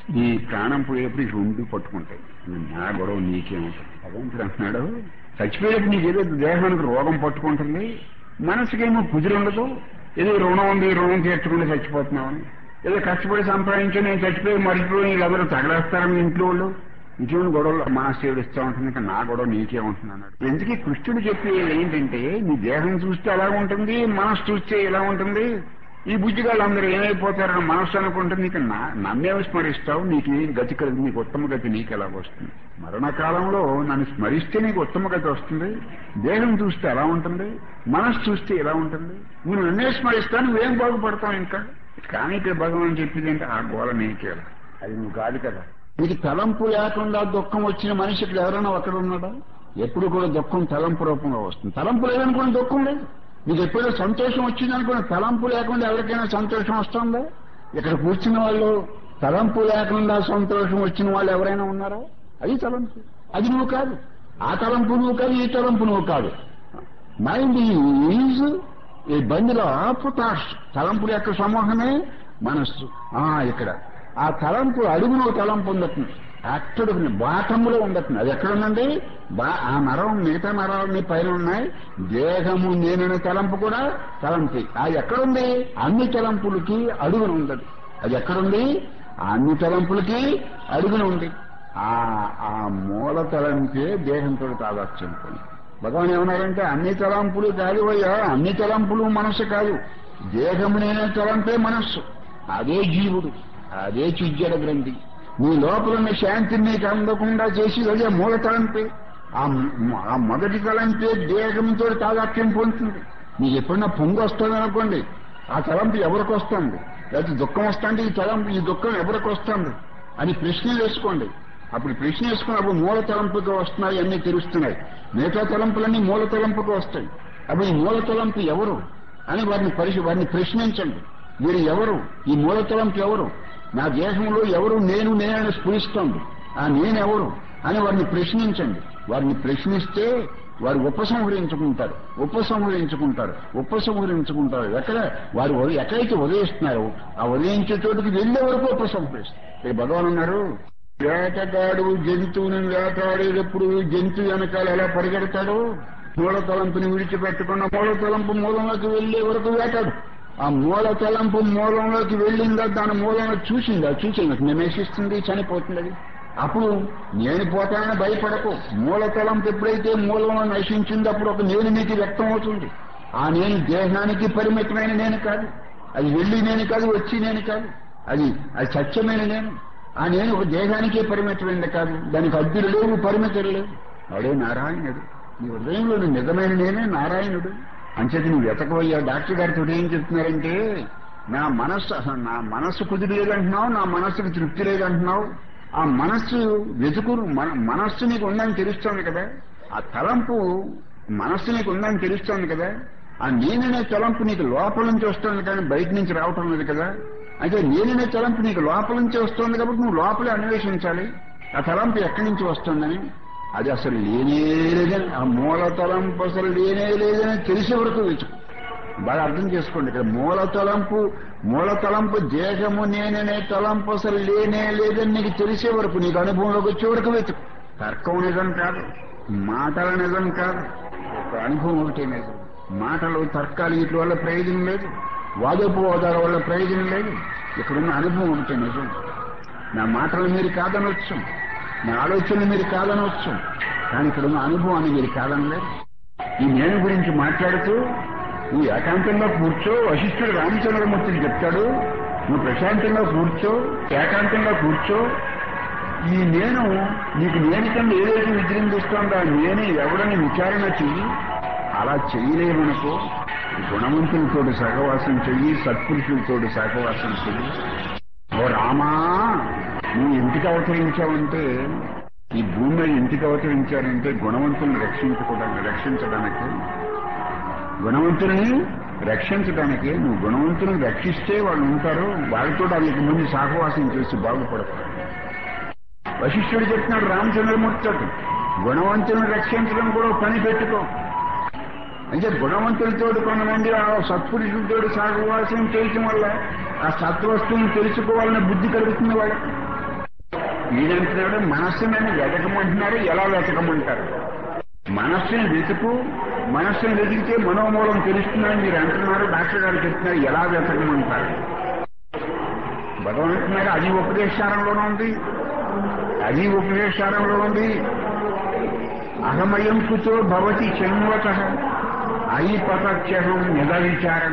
ఈ ప్రాణం పోయేప్పుడు ఈ రెండు పట్టుకుంటాయి నా గొడవ నీకేముంటుంది భగవంతుడు అంటున్నాడు చచ్చిపోయేప్పుడు నీకు ఏదో దేహానికి రోగం పట్టుకుంటుంది మనసుకేమో కుదిరుండదు ఏదో రుణం ఉంది రుణం తీర్చకుండా చచ్చిపోతున్నామని ఏదో కష్టపడి సంపాదించి నేను చచ్చిపోయి మర్చిపోయి వీళ్ళందరూ తగలేస్తారని ఇంట్లో వాళ్ళు ఇటువంటి గొడవలు మనసు ఏడుస్తూ ఉంటుంది ఇంకా నా గొడవ నీకే ఉంటుంది అన్నాడు ఎందుకు ఈ కృష్ణుడు చెప్పేది ఏంటంటే నీ దేహం చూస్తే ఎలా ఉంటుంది మనసు చూస్తే ఎలా ఉంటుంది ఈ బుద్ధిగాళ్ళు అందరూ ఏమైపోతారని మనస్సు అనుకుంటుంది నీకు నా నన్నేమి స్మరిస్తావు నీకు ఏం గతి కలిగి నీకు ఉత్తమ గతి నీకు ఎలా వస్తుంది మరణకాలంలో నన్ను స్మరిస్తే నీకు ఉత్తమ గతి వస్తుంది దేహం చూస్తే ఎలా ఉంటుంది మనస్సు చూస్తే ఎలా ఉంటుంది నువ్వు నన్నే స్మరిస్తావు నువ్వేం బాగుపడతావు ఇంకా కానీ ఇక్కడ భగవాన్ చెప్పింది అంటే ఆ గోళ నీకే అది నువ్వు కాదు కదా నీకు తలంపు లేకుండా దుఃఖం వచ్చిన మనిషి ఇక్కడ ఎవరైనా అక్కడ ఉన్నాడా ఎప్పుడు కూడా దుఃఖం తలంపు రూపంలో వస్తుంది తలంపు లేదనుకున్న దుఃఖం లేదు నీకు ఎప్పుడో సంతోషం వచ్చిందనుకున్న తలంపు లేకుండా ఎవరికైనా సంతోషం వస్తుందా ఇక్కడ కూర్చున్న వాళ్ళు తలంపు లేకుండా సంతోషం వచ్చిన వాళ్ళు ఎవరైనా ఉన్నారా అది తలంపు అది నువ్వు కాదు ఆ తలంపు నువ్వు కాదు ఈ తలంపు నువ్వు కాదు మైండ్ ఈజ్ ఈ బండిలో ఆఫ్ థాట్స్ తలంపుల యొక్క సమూహమే మనస్సు ఆ ఇక్కడ ఆ తలంపు అడుగును తలంపు ఉండట్టుంది అక్కడ బాటంలో ఉండట్టుంది అది ఎక్కడ ఉందండి బా ఆ నరం మిగతా నరాలన్నీ పైన ఉన్నాయి దేహము నేననే తలంపు కూడా తలంపి అది ఎక్కడుంది అన్ని తలంపులకి అడుగున ఉండదు అది ఎక్కడుంది అన్ని తలంపులకి అడుగున ఉంది ఆ ఆ మూల తలంపే దేహంతో తాదాత్యం పోయి భగవాన్ ఏమన్నారంటే అన్ని తలంపులు కాదు అయ్యా అన్ని తలంపులు మనస్సు కాదు దేహము నేనే తలంపే మనస్సు అదే జీవుడు అదే చిజ్జడ గ్రంథి నీ లోపల ఉన్న శాంతిని నీకు అందకుండా చేసి అదే మూల తలంపే ఆ మ- ఆ మొదటి తలంపే దేహంతో తాదాత్యం పొందుతుంది నీకు ఎప్పుడన్నా పొంగు వస్తుంది అనుకోండి ఆ తలంపు ఎవరికి వస్తుంది లేకపోతే దుఃఖం వస్తుంది ఈ తలంపు ఈ దుఃఖం ఎవరికి వస్తుంది అని ప్రశ్న వేసుకోండి అప్పుడు ప్రశ్న వేసుకున్నప్పుడు మూల తలంపుకి వస్తున్నాయి అన్ని తెలుస్తున్నాయి మిగతా తలంపులన్నీ మూల తలంపుకి వస్తాయి అప్పుడు ఈ మూల తలంపు ఎవరు అని వారిని పరిశు వారిని ప్రశ్నించండి మీరు ఎవరు ఈ మూల తలంపు ఎవరు నా దేహంలో ఎవరు నేను నేనని స్ఫురిస్తోంది ఆ నేనెవరు అని వారిని ప్రశ్నించండి వారిని ప్రశ్నిస్తే వారు ఉపసంహరించుకుంటారు ఉపసంహరించుకుంటారు ఉపసంహరించుకుంటారు ఎక్కడ వారు ఉదయ- ఎక్కడైతే ఉదయిస్తున్నారో ఆ ఉదయించే చోటుకి వెళ్లే వరకు ఉపసంహరిస్తారు ఇక్కడ భగవాన్ ఉన్నారు వేటగాడు జంతువుని వేటాడేటప్పుడు జంతువు వెనకాల ఎలా పరిగెడతాడు మూల తలంపుని విడిచిపెట్టకుండా మూల తలంపు మూలంలోకి వెళ్లే వరకు వేటాడు ఆ మూల తలంపు మూలంలోకి వెళ్ళిందా దాని మూలంలో చూసిందా చూసిందా నిమేషిస్తుంది చనిపోతుంది అది అప్పుడు నేను పోతానని భయపడకు మూల తలంపు ఎప్పుడైతే మూలంలో నశించిందో అప్పుడు ఒక నేను నీకు వ్యక్తం అవుతుంది ఆ నేను దేహానికి పరిమితమైన నేను కాదు అది వెళ్ళి నేను కాదు వచ్చి నేను కాదు అది అది సత్యమైన నేను ఆ నేను ఒక దేహానికే పరిమితమైనది కాదు దానికి అద్దులు లేవు పరిమితులు లేవు వాడే నారాయణుడు నీ హృదయంలో నిజమైన నేనే నారాయణుడు అంచేది నువ్వు వెతకబోయా డాక్టర్ గారితో ఏం చెప్తున్నారంటే నా మనస్సు అసలు నా మనస్సు కుదిరి లేదంటున్నావు నా మనస్సుకు తృప్తి లేదంటున్నావు ఆ మనస్సు వెతుకు మన మనస్సు నీకు ఉందని తెలుస్తోంది కదా ఆ తలంపు మనస్సు నీకు ఉందని తెలుస్తోంది కదా ఆ నేననే తలంపు నీకు లోపల నుంచి వస్తుంది కానీ బయట నుంచి రావటం లేదు కదా అయితే నేననే తలంపు నీకు లోపల నుంచి వస్తుంది కాబట్టి నువ్వు లోపలే అన్వేషించాలి ఆ తలంపు ఎక్కడి నుంచి వస్తుందని అది అసలు లేనే లేదని ఆ మూల తలంపు అసలు లేనే లేదని తెలిసే వరకు వెతుకు బాగా అర్థం చేసుకోండి ఇక్కడ మూల తలంపు మూల తలంపు దేహము నేననే తలంపు అసలు లేనే లేదని నీకు తెలిసే వరకు నీకు అనుభవంలోకి వచ్చే వరకు వెతుకు తర్కం నిజం కాదు మాటల నిజం కాదు ఒక అనుభవం ఒకటే నిజం మాటలు తర్కాలు వీటి వల్ల ప్రయోజనం లేదు వాదోపవాదాల వల్ల ప్రయోజనం లేదు ఇక్కడున్న అనుభవం ఒకటే నిజం నా మాటలు మీరు కాదనొచ్చు నా ఆలోచనలు మీరు కాదనవచ్చు కానీ ఇక్కడున్న అనుభవాన్ని మీరు కాదనలేదు ఈ నేను గురించి మాట్లాడుతూ నువ్వు ఏకాంతంలో కూర్చో వశిష్ఠుడు రామచంద్రమూర్తికి చెప్తాడు నువ్వు ప్రశాంతంగా కూర్చో ఏకాంతంగా కూర్చో ఈ నేను నీకు నేను కింద ఏదైతే విజృంభిస్తోందో ఆ నేనే ఎవడని విచారణ చెయ్యి అలా చెయ్యలేమనుకో గుణవంతులతో సహవాసం చెయ్యి సత్పురుషులతో సహవాసం చెయ్యి ఓ రామా నువ్వు ఎందుకు అవతరించావంటే ఈ భూమి మీద ఎందుకు అవతరించారంటే గుణవంతుల్ని రక్షించుకోవడానికి రక్షించడానికి గుణవంతుల్ని రక్షించడానికి నువ్వు గుణవంతులను రక్షిస్తే వాళ్ళు ఉంటారు వాళ్ళతో వాళ్ళకి ముందు సహవాసం చేసి బాగుపడతారు వశిష్ఠుడు చెప్తున్నాడు రామచంద్రమూర్తి గుణవంతులను రక్షించడం కూడా ఒక పని పెట్టుకో అంటే గుణవంతులతో కొంతమంది ఆ సత్పురుషులతో సహవాసం చేయటం వల్ల ఆ సత్వస్తువుని తెలుసుకోవాలనే బుద్ధి కలుగుతుంది వాళ్ళకి ఈయనంటున్నాడు మనస్సుని వెతకమంటున్నారు ఎలా వెతకమంటారు మనస్సుని వెతుకు మనస్సుని వెతికితే మనోమూలం తెలుస్తుందని మీరు అంటున్నారు డాక్టర్ గారు చెప్తున్నారు ఎలా వెతకమంటారు భగవంతున్నారు అది ఉపదేశారంలోనే ఉంది అది ఉపదేశారంలో ఉంది అహమయం కుతో భవతి చెన్వత అయి పతక్షహం నిద విచారణ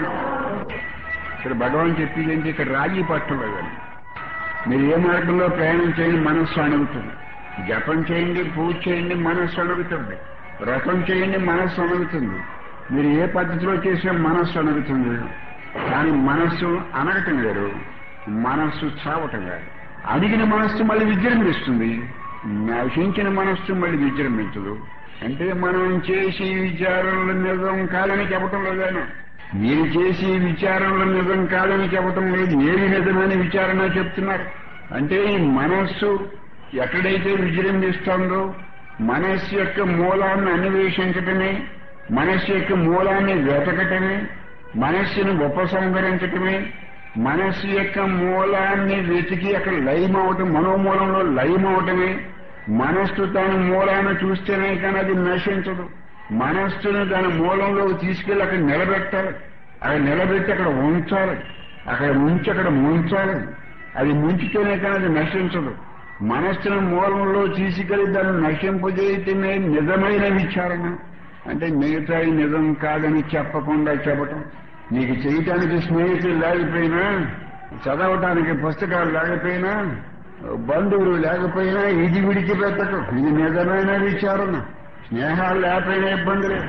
ఇక్కడ భగవాన్ చెప్పింది ఏంటి ఇక్కడ రాజీ పట్టలేదండి మీరు ఏ మార్గంలో ప్రయాణం చేయండి మనస్సు అణుగుతుంది జపం చేయండి పూజ చేయండి మనస్సు అణుగుతుంది వ్రతం చేయండి మనస్సు అణుగుతుంది మీరు ఏ పద్ధతిలో చేసే మనస్సు అణుగుతుంది కానీ మనస్సు అనగటం వేరు మనస్సు చావటం వేరు అడిగిన మనస్సు మళ్ళీ విజృంభిస్తుంది నశించిన మనస్సు మళ్ళీ విజృంభించదు అంటే మనం చేసి విచారణలు నిజం కాదని చెప్పటం లేదాను మీరు చేసి విచారణలు నిజం కాదని చెప్పటం లేదు ఏది నిజమని విచారణ చెప్తున్నారు అంటే ఈ మనస్సు ఎక్కడైతే విజృంభిస్తుందో మనస్సు యొక్క మూలాన్ని అన్వేషించటమే మనస్సు యొక్క మూలాన్ని వెతకటమే మనస్సును ఉపసంహరించటమే మనస్సు యొక్క మూలాన్ని వెతికి అక్కడ లయమవటం మనోమూలంలో లయమవటమే మనస్సు దాని మూలాన్ని చూస్తేనే కానీ అది నశించదు మనస్సును దాని మూలంలో తీసుకెళ్లి అక్కడ నిలబెట్టాలి అక్కడ నిలబెట్టి అక్కడ ఉంచాలి అక్కడ ఉంచి అక్కడ ముంచాలి అది ముంచితేనే కానీ అది నశించదు మనస్సును మూలంలో తీసుకెళ్లి దాన్ని నశింపజేయటమే నిజమైన విచారణ అంటే మిగతా నిజం కాదని చెప్పకుండా చెప్పటం నీకు చేయటానికి స్నేహితులు లేకపోయినా చదవటానికి పుస్తకాలు లేకపోయినా బంధువులు లేకపోయినా ఇది విడిచిపెట్టకు ఇది నిజమైన విచారణ స్నేహాలు లేకపోయినా ఇబ్బంది లేదు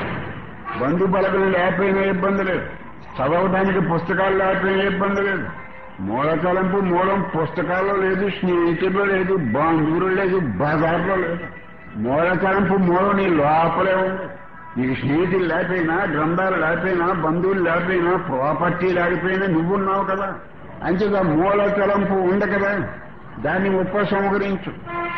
బంధు బలగలు లేకపోయినా ఇబ్బంది లేదు చదవడానికి పుస్తకాలు లేకపోయినా ఇబ్బంది లేదు మూల తలంపు మూలం పుస్తకాల్లో లేదు స్నేహితుల్లో లేదు బంధువులు లేదు బజార్లో లేదు మూల తలంపు మూలం నీ లోపలే ఉంది నీకు స్నేహితులు లేకపోయినా గ్రంథాలు లేకపోయినా బంధువులు లేకపోయినా ప్రాపర్టీ లేకపోయినా నువ్వున్నావు కదా అంచేత మూల తలంపు ఉంది కదా దాన్ని ఉపసంహరించు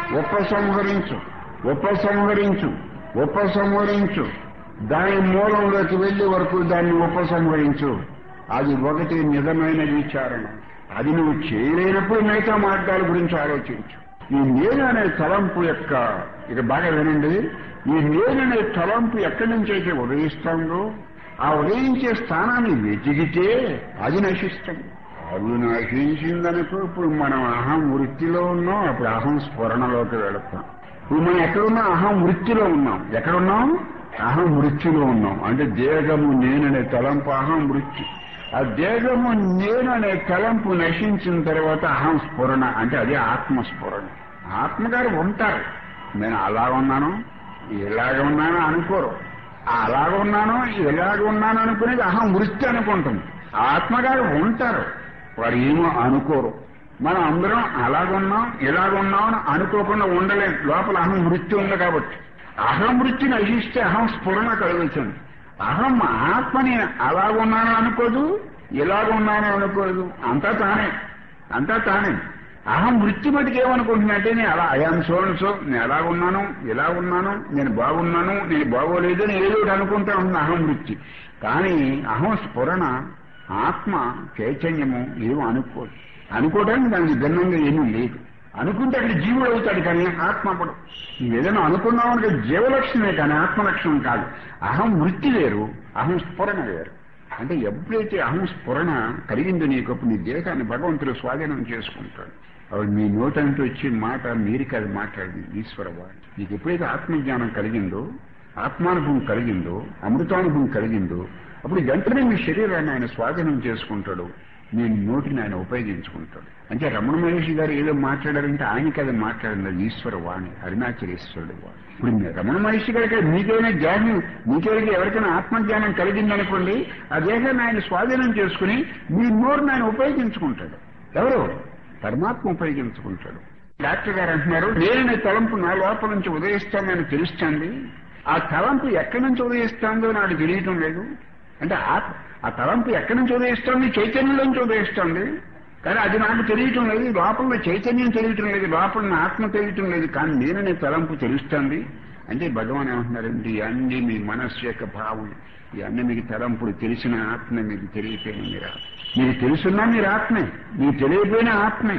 ఉపసంహరించు ఉపసంహరించు ఉపసంహరించు దాని మూలంలోకి వెళ్లి వరకు దాన్ని ఉపసంహరించు అది ఒకటి నిజమైన విచారణ అది నువ్వు చేయలేనప్పుడు మిగతా మార్గాల గురించి ఆలోచించు ఈ నేను అనే తలంపు యొక్క ఇక బాగా వినండి ఈ నేను అనే తలంపు ఎక్కడి నుంచి అయితే ఉదయిస్తుందో ఆ ఉదయించే స్థానాన్ని వెతికితే అది నశిస్తుంది అది నశించిందనుకో ఇప్పుడు మనం అహం వృత్తిలో ఉన్నాం అప్పుడు అహం స్ఫురణలోకి వెళతాం ఇప్పుడు మనం ఎక్కడున్నా అహం వృత్తిలో ఉన్నాం ఎక్కడున్నాం అహం వృత్తిలో ఉన్నాం అంటే దేహము నేననే తలంపు అహం వృత్తి ఆ దేహము నేను అనే తలంపు నశించిన తర్వాత అహం స్ఫురణ అంటే అదే ఆత్మస్ఫురణ ఆత్మగారు ఉంటారు నేను అలా ఉన్నాను ఇలాగ ఉన్నాను అనుకోరు అలాగ ఉన్నాను ఇలాగ ఉన్నాను అనుకునేది అహం వృత్తి అనుకుంటుంది ఆత్మగారు ఉంటారు వారు ఏమో అనుకోరు మనం అందరం అలాగున్నాం ఇలాగున్నాం అని అనుకోకుండా ఉండలేం లోపల అహం వృత్తి ఉంది కాబట్టి అహం వృత్తి నశిస్తే అహం స్ఫురణ కలుగుతుంది అహం ఆత్మని అలాగున్నాను అనుకోదు ఇలాగున్నాను అనుకోదు అంతా తానే అంతా తానే అహం వృత్తి మటుకు ఏమనుకుంటున్నట్టే నేను అలా అయాం సో నేను ఎలా ఉన్నాను ఇలా ఉన్నాను నేను బాగున్నాను నేను బాగోలేదు అని ఏదో ఒకటి అనుకుంటా ఉంది అహం వృత్తి కానీ అహం స్ఫురణ ఆత్మ చైతన్యము ఏమో అనుకోదు అనుకోవడానికి దానికి భిన్నంగా ఏమీ లేదు అనుకుంటే అక్కడ జీవుడు అవుతాడు కానీ ఆత్మ అవ్వడు నువ్వు ఏదైనా అనుకున్నావు జీవలక్షణమే కానీ ఆత్మలక్షణం కాదు అహం వృత్తి వేరు అహం స్ఫురణ వేరు అంటే ఎప్పుడైతే అహం స్ఫురణ కలిగిందో నీకు అప్పుడు నీ దేహాన్ని భగవంతుడు స్వాధీనం చేసుకుంటాడు అప్పుడు మీ నోటంతో వచ్చే మాట మీరు కాదు మాట్లాడింది ఈశ్వరవాణి నీకు ఎప్పుడైతే ఆత్మజ్ఞానం కలిగిందో ఆత్మానుభవం కలిగిందో అమృతానుభవం కలిగిందో అప్పుడు వెంటనే మీ శరీరాన్ని ఆయన స్వాధీనం చేసుకుంటాడు మీ నోటిని ఆయన ఉపయోగించుకుంటాడు అంటే రమణ మహర్షి గారు ఏదో మాట్లాడారంటే ఆయనకి అది మాట్లాడింది అది ఈశ్వర వాణి అరుణాచలేశ్వరుడు వాణి ఇప్పుడు మీ రమణ మహర్షి గారికి మీకైనా జ్ఞానం మీకెవరికి ఎవరికైనా ఆత్మజ్ఞానం కలిగిందనుకోండి ఆ దేహాన్ని ఆయన స్వాధీనం చేసుకుని మీ నోరుని ఆయన ఉపయోగించుకుంటాడు ఎవరు పరమాత్మ ఉపయోగించుకుంటాడు డాక్టర్ గారు అంటున్నారు నేననే తలంపు నా లోపల నుంచి ఉదయిస్తానని తెలుస్తుంది ఆ తలంపు ఎక్కడి నుంచి ఉదయిస్తుందో నాకు తెలియటం లేదు అంటే ఆ తలంపు ఎక్కడి నుంచి ఉదయిస్తుంది చైతన్యం నుంచి ఉదయిస్తుంది కానీ అది నాకు తెలియటం లేదు లోపల చైతన్యం తెలియటం లేదు లోపల ఆత్మ తెలియటం లేదు కానీ నేననే తలంపు తెలుస్తుంది అంటే భగవాన్ ఏమంటున్నారండి ఇవన్నీ మీ మనస్సు యొక్క భావం ఇవన్నీ మీకు తలంపుడు తెలిసిన ఆత్మ మీకు తెలియపోయిన మీరు మీకు తెలుసున్నా మీరు ఆత్మే మీకు తెలియపోయిన ఆత్మే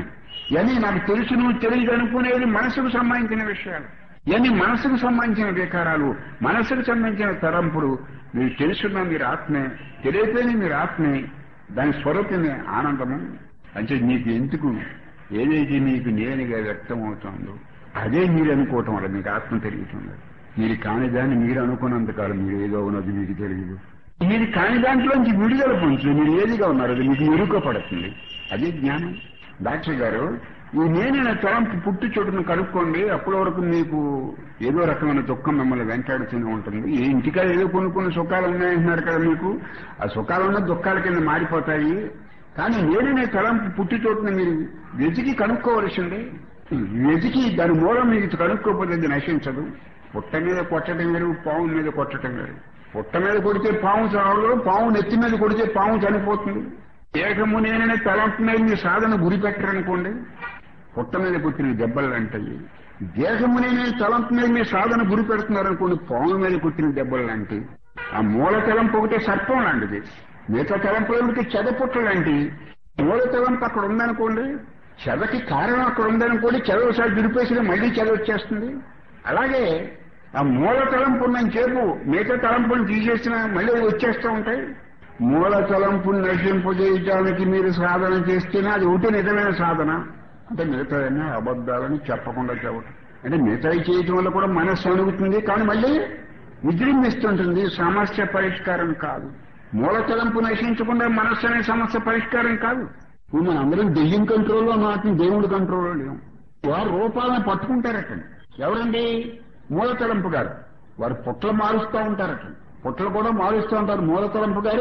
ఇవన్నీ నాకు తెలుసును తెలియదు అనుకునేది మనసుకు సంబంధించిన విషయాలు ఇవన్నీ మనసుకు సంబంధించిన వికారాలు మనసుకు సంబంధించిన తరంపుడు మీరు తెలుసున్న మీరు ఆత్మే తెలియపోయిన మీరు ఆత్మే దాని స్వరూపమే ఆనందము అంటే మీకు ఎందుకు ఏదైతే మీకు నేనుగా వ్యక్తం అవుతుందో అదే మీరు అనుకోవటం వల్ల మీకు ఆత్మ తిరుగుతుంది మీరు కాని దాన్ని మీరు అనుకున్నంత కాలం మీరు ఏదో ఉన్నది మీకు తెలియదు మీరు కాని దాంట్లోంచి విడుదల పొందుతుంది మీరు ఏదిగా ఉన్నారు అది మీకు ఎరుకపడుతుంది అదే జ్ఞానం డాక్టర్ గారు ఈ నేనైన తలంపు పుట్టు చోటును కనుక్కోండి అప్పటి వరకు మీకు ఏదో రకమైన దుఃఖం మిమ్మల్ని వెంటాడుతూనే ఉంటుంది ఈ ఇంటికాడ ఏదో కొన్ని కొన్ని సుఖాలు ఉన్నాయంటున్నారు కదా మీకు ఆ సుఖాలున్న దుఃఖాల కింద మారిపోతాయి కానీ నేననే తలంపు పుట్టి చోటును మీరు వెతికి కనుక్కోవలసిందే వెతికి దాని మూలం మీకు కనుక్కోకపోతే అది నశించదు పుట్ట మీద కొట్టడం వేరు పాము మీద కొట్టడం వేరు పుట్ట మీద కొడితే పాము చావదు పాము నెత్తి మీద కొడితే పాము చనిపోతుంది ఏకము నేననే తలంపు మీద మీ సాధన గురి పెట్టరనుకోండి పుట్ట మీద కొట్టిన దెబ్బలు లాంటివి దేహము నేనే తలంపు మీద మీ సాధన గురి పెడుతున్నారనుకోండి పాము మీద కొట్టిన దెబ్బలు లాంటివి ఆ మూల తలంపు ఒకటే సర్పం లాంటిది మిగతా తలంపులకి చెదపుట్ట లాంటివి మూల తలంపు అక్కడ ఉందనుకోండి చెదకి కారణం అక్కడ ఉందనుకోండి చెద ఒకసారి దురిపేసిన మళ్ళీ చెద వచ్చేస్తుంది అలాగే ఆ మూల తలంపు ఉన్నంత సేపు మిగతా తలంపుని తీసేసిన మళ్ళీ అవి వచ్చేస్తూ ఉంటాయి మూల తలంపుని నశింపజేయడానికి మీరు సాధన చేస్తేనే అది ఒకటి నిజమైన సాధన అంటే మిగతా అబద్ధాలని చెప్పకుండా చెప్పటం అంటే మిగతాయి చేయటం వల్ల కూడా మనస్సు అణుగుతుంది కానీ మళ్ళీ విజృంభిస్తుంటుంది సమస్య పరిష్కారం కాదు మూల తలంపు నశించకుండా మనస్సు అనే సమస్య పరిష్కారం కాదు ఇప్పుడు మన అందరం దెయ్యం కంట్రోల్లో నాటి దేవుడి కంట్రోల్లో లేవు వారు రూపాలను పట్టుకుంటారట ఎవరండి మూల తలంపు గారు వారు పుట్టలు మారుస్తూ ఉంటారట పుట్టలు కూడా మారుస్తూ ఉంటారు మూల తలంపు గారు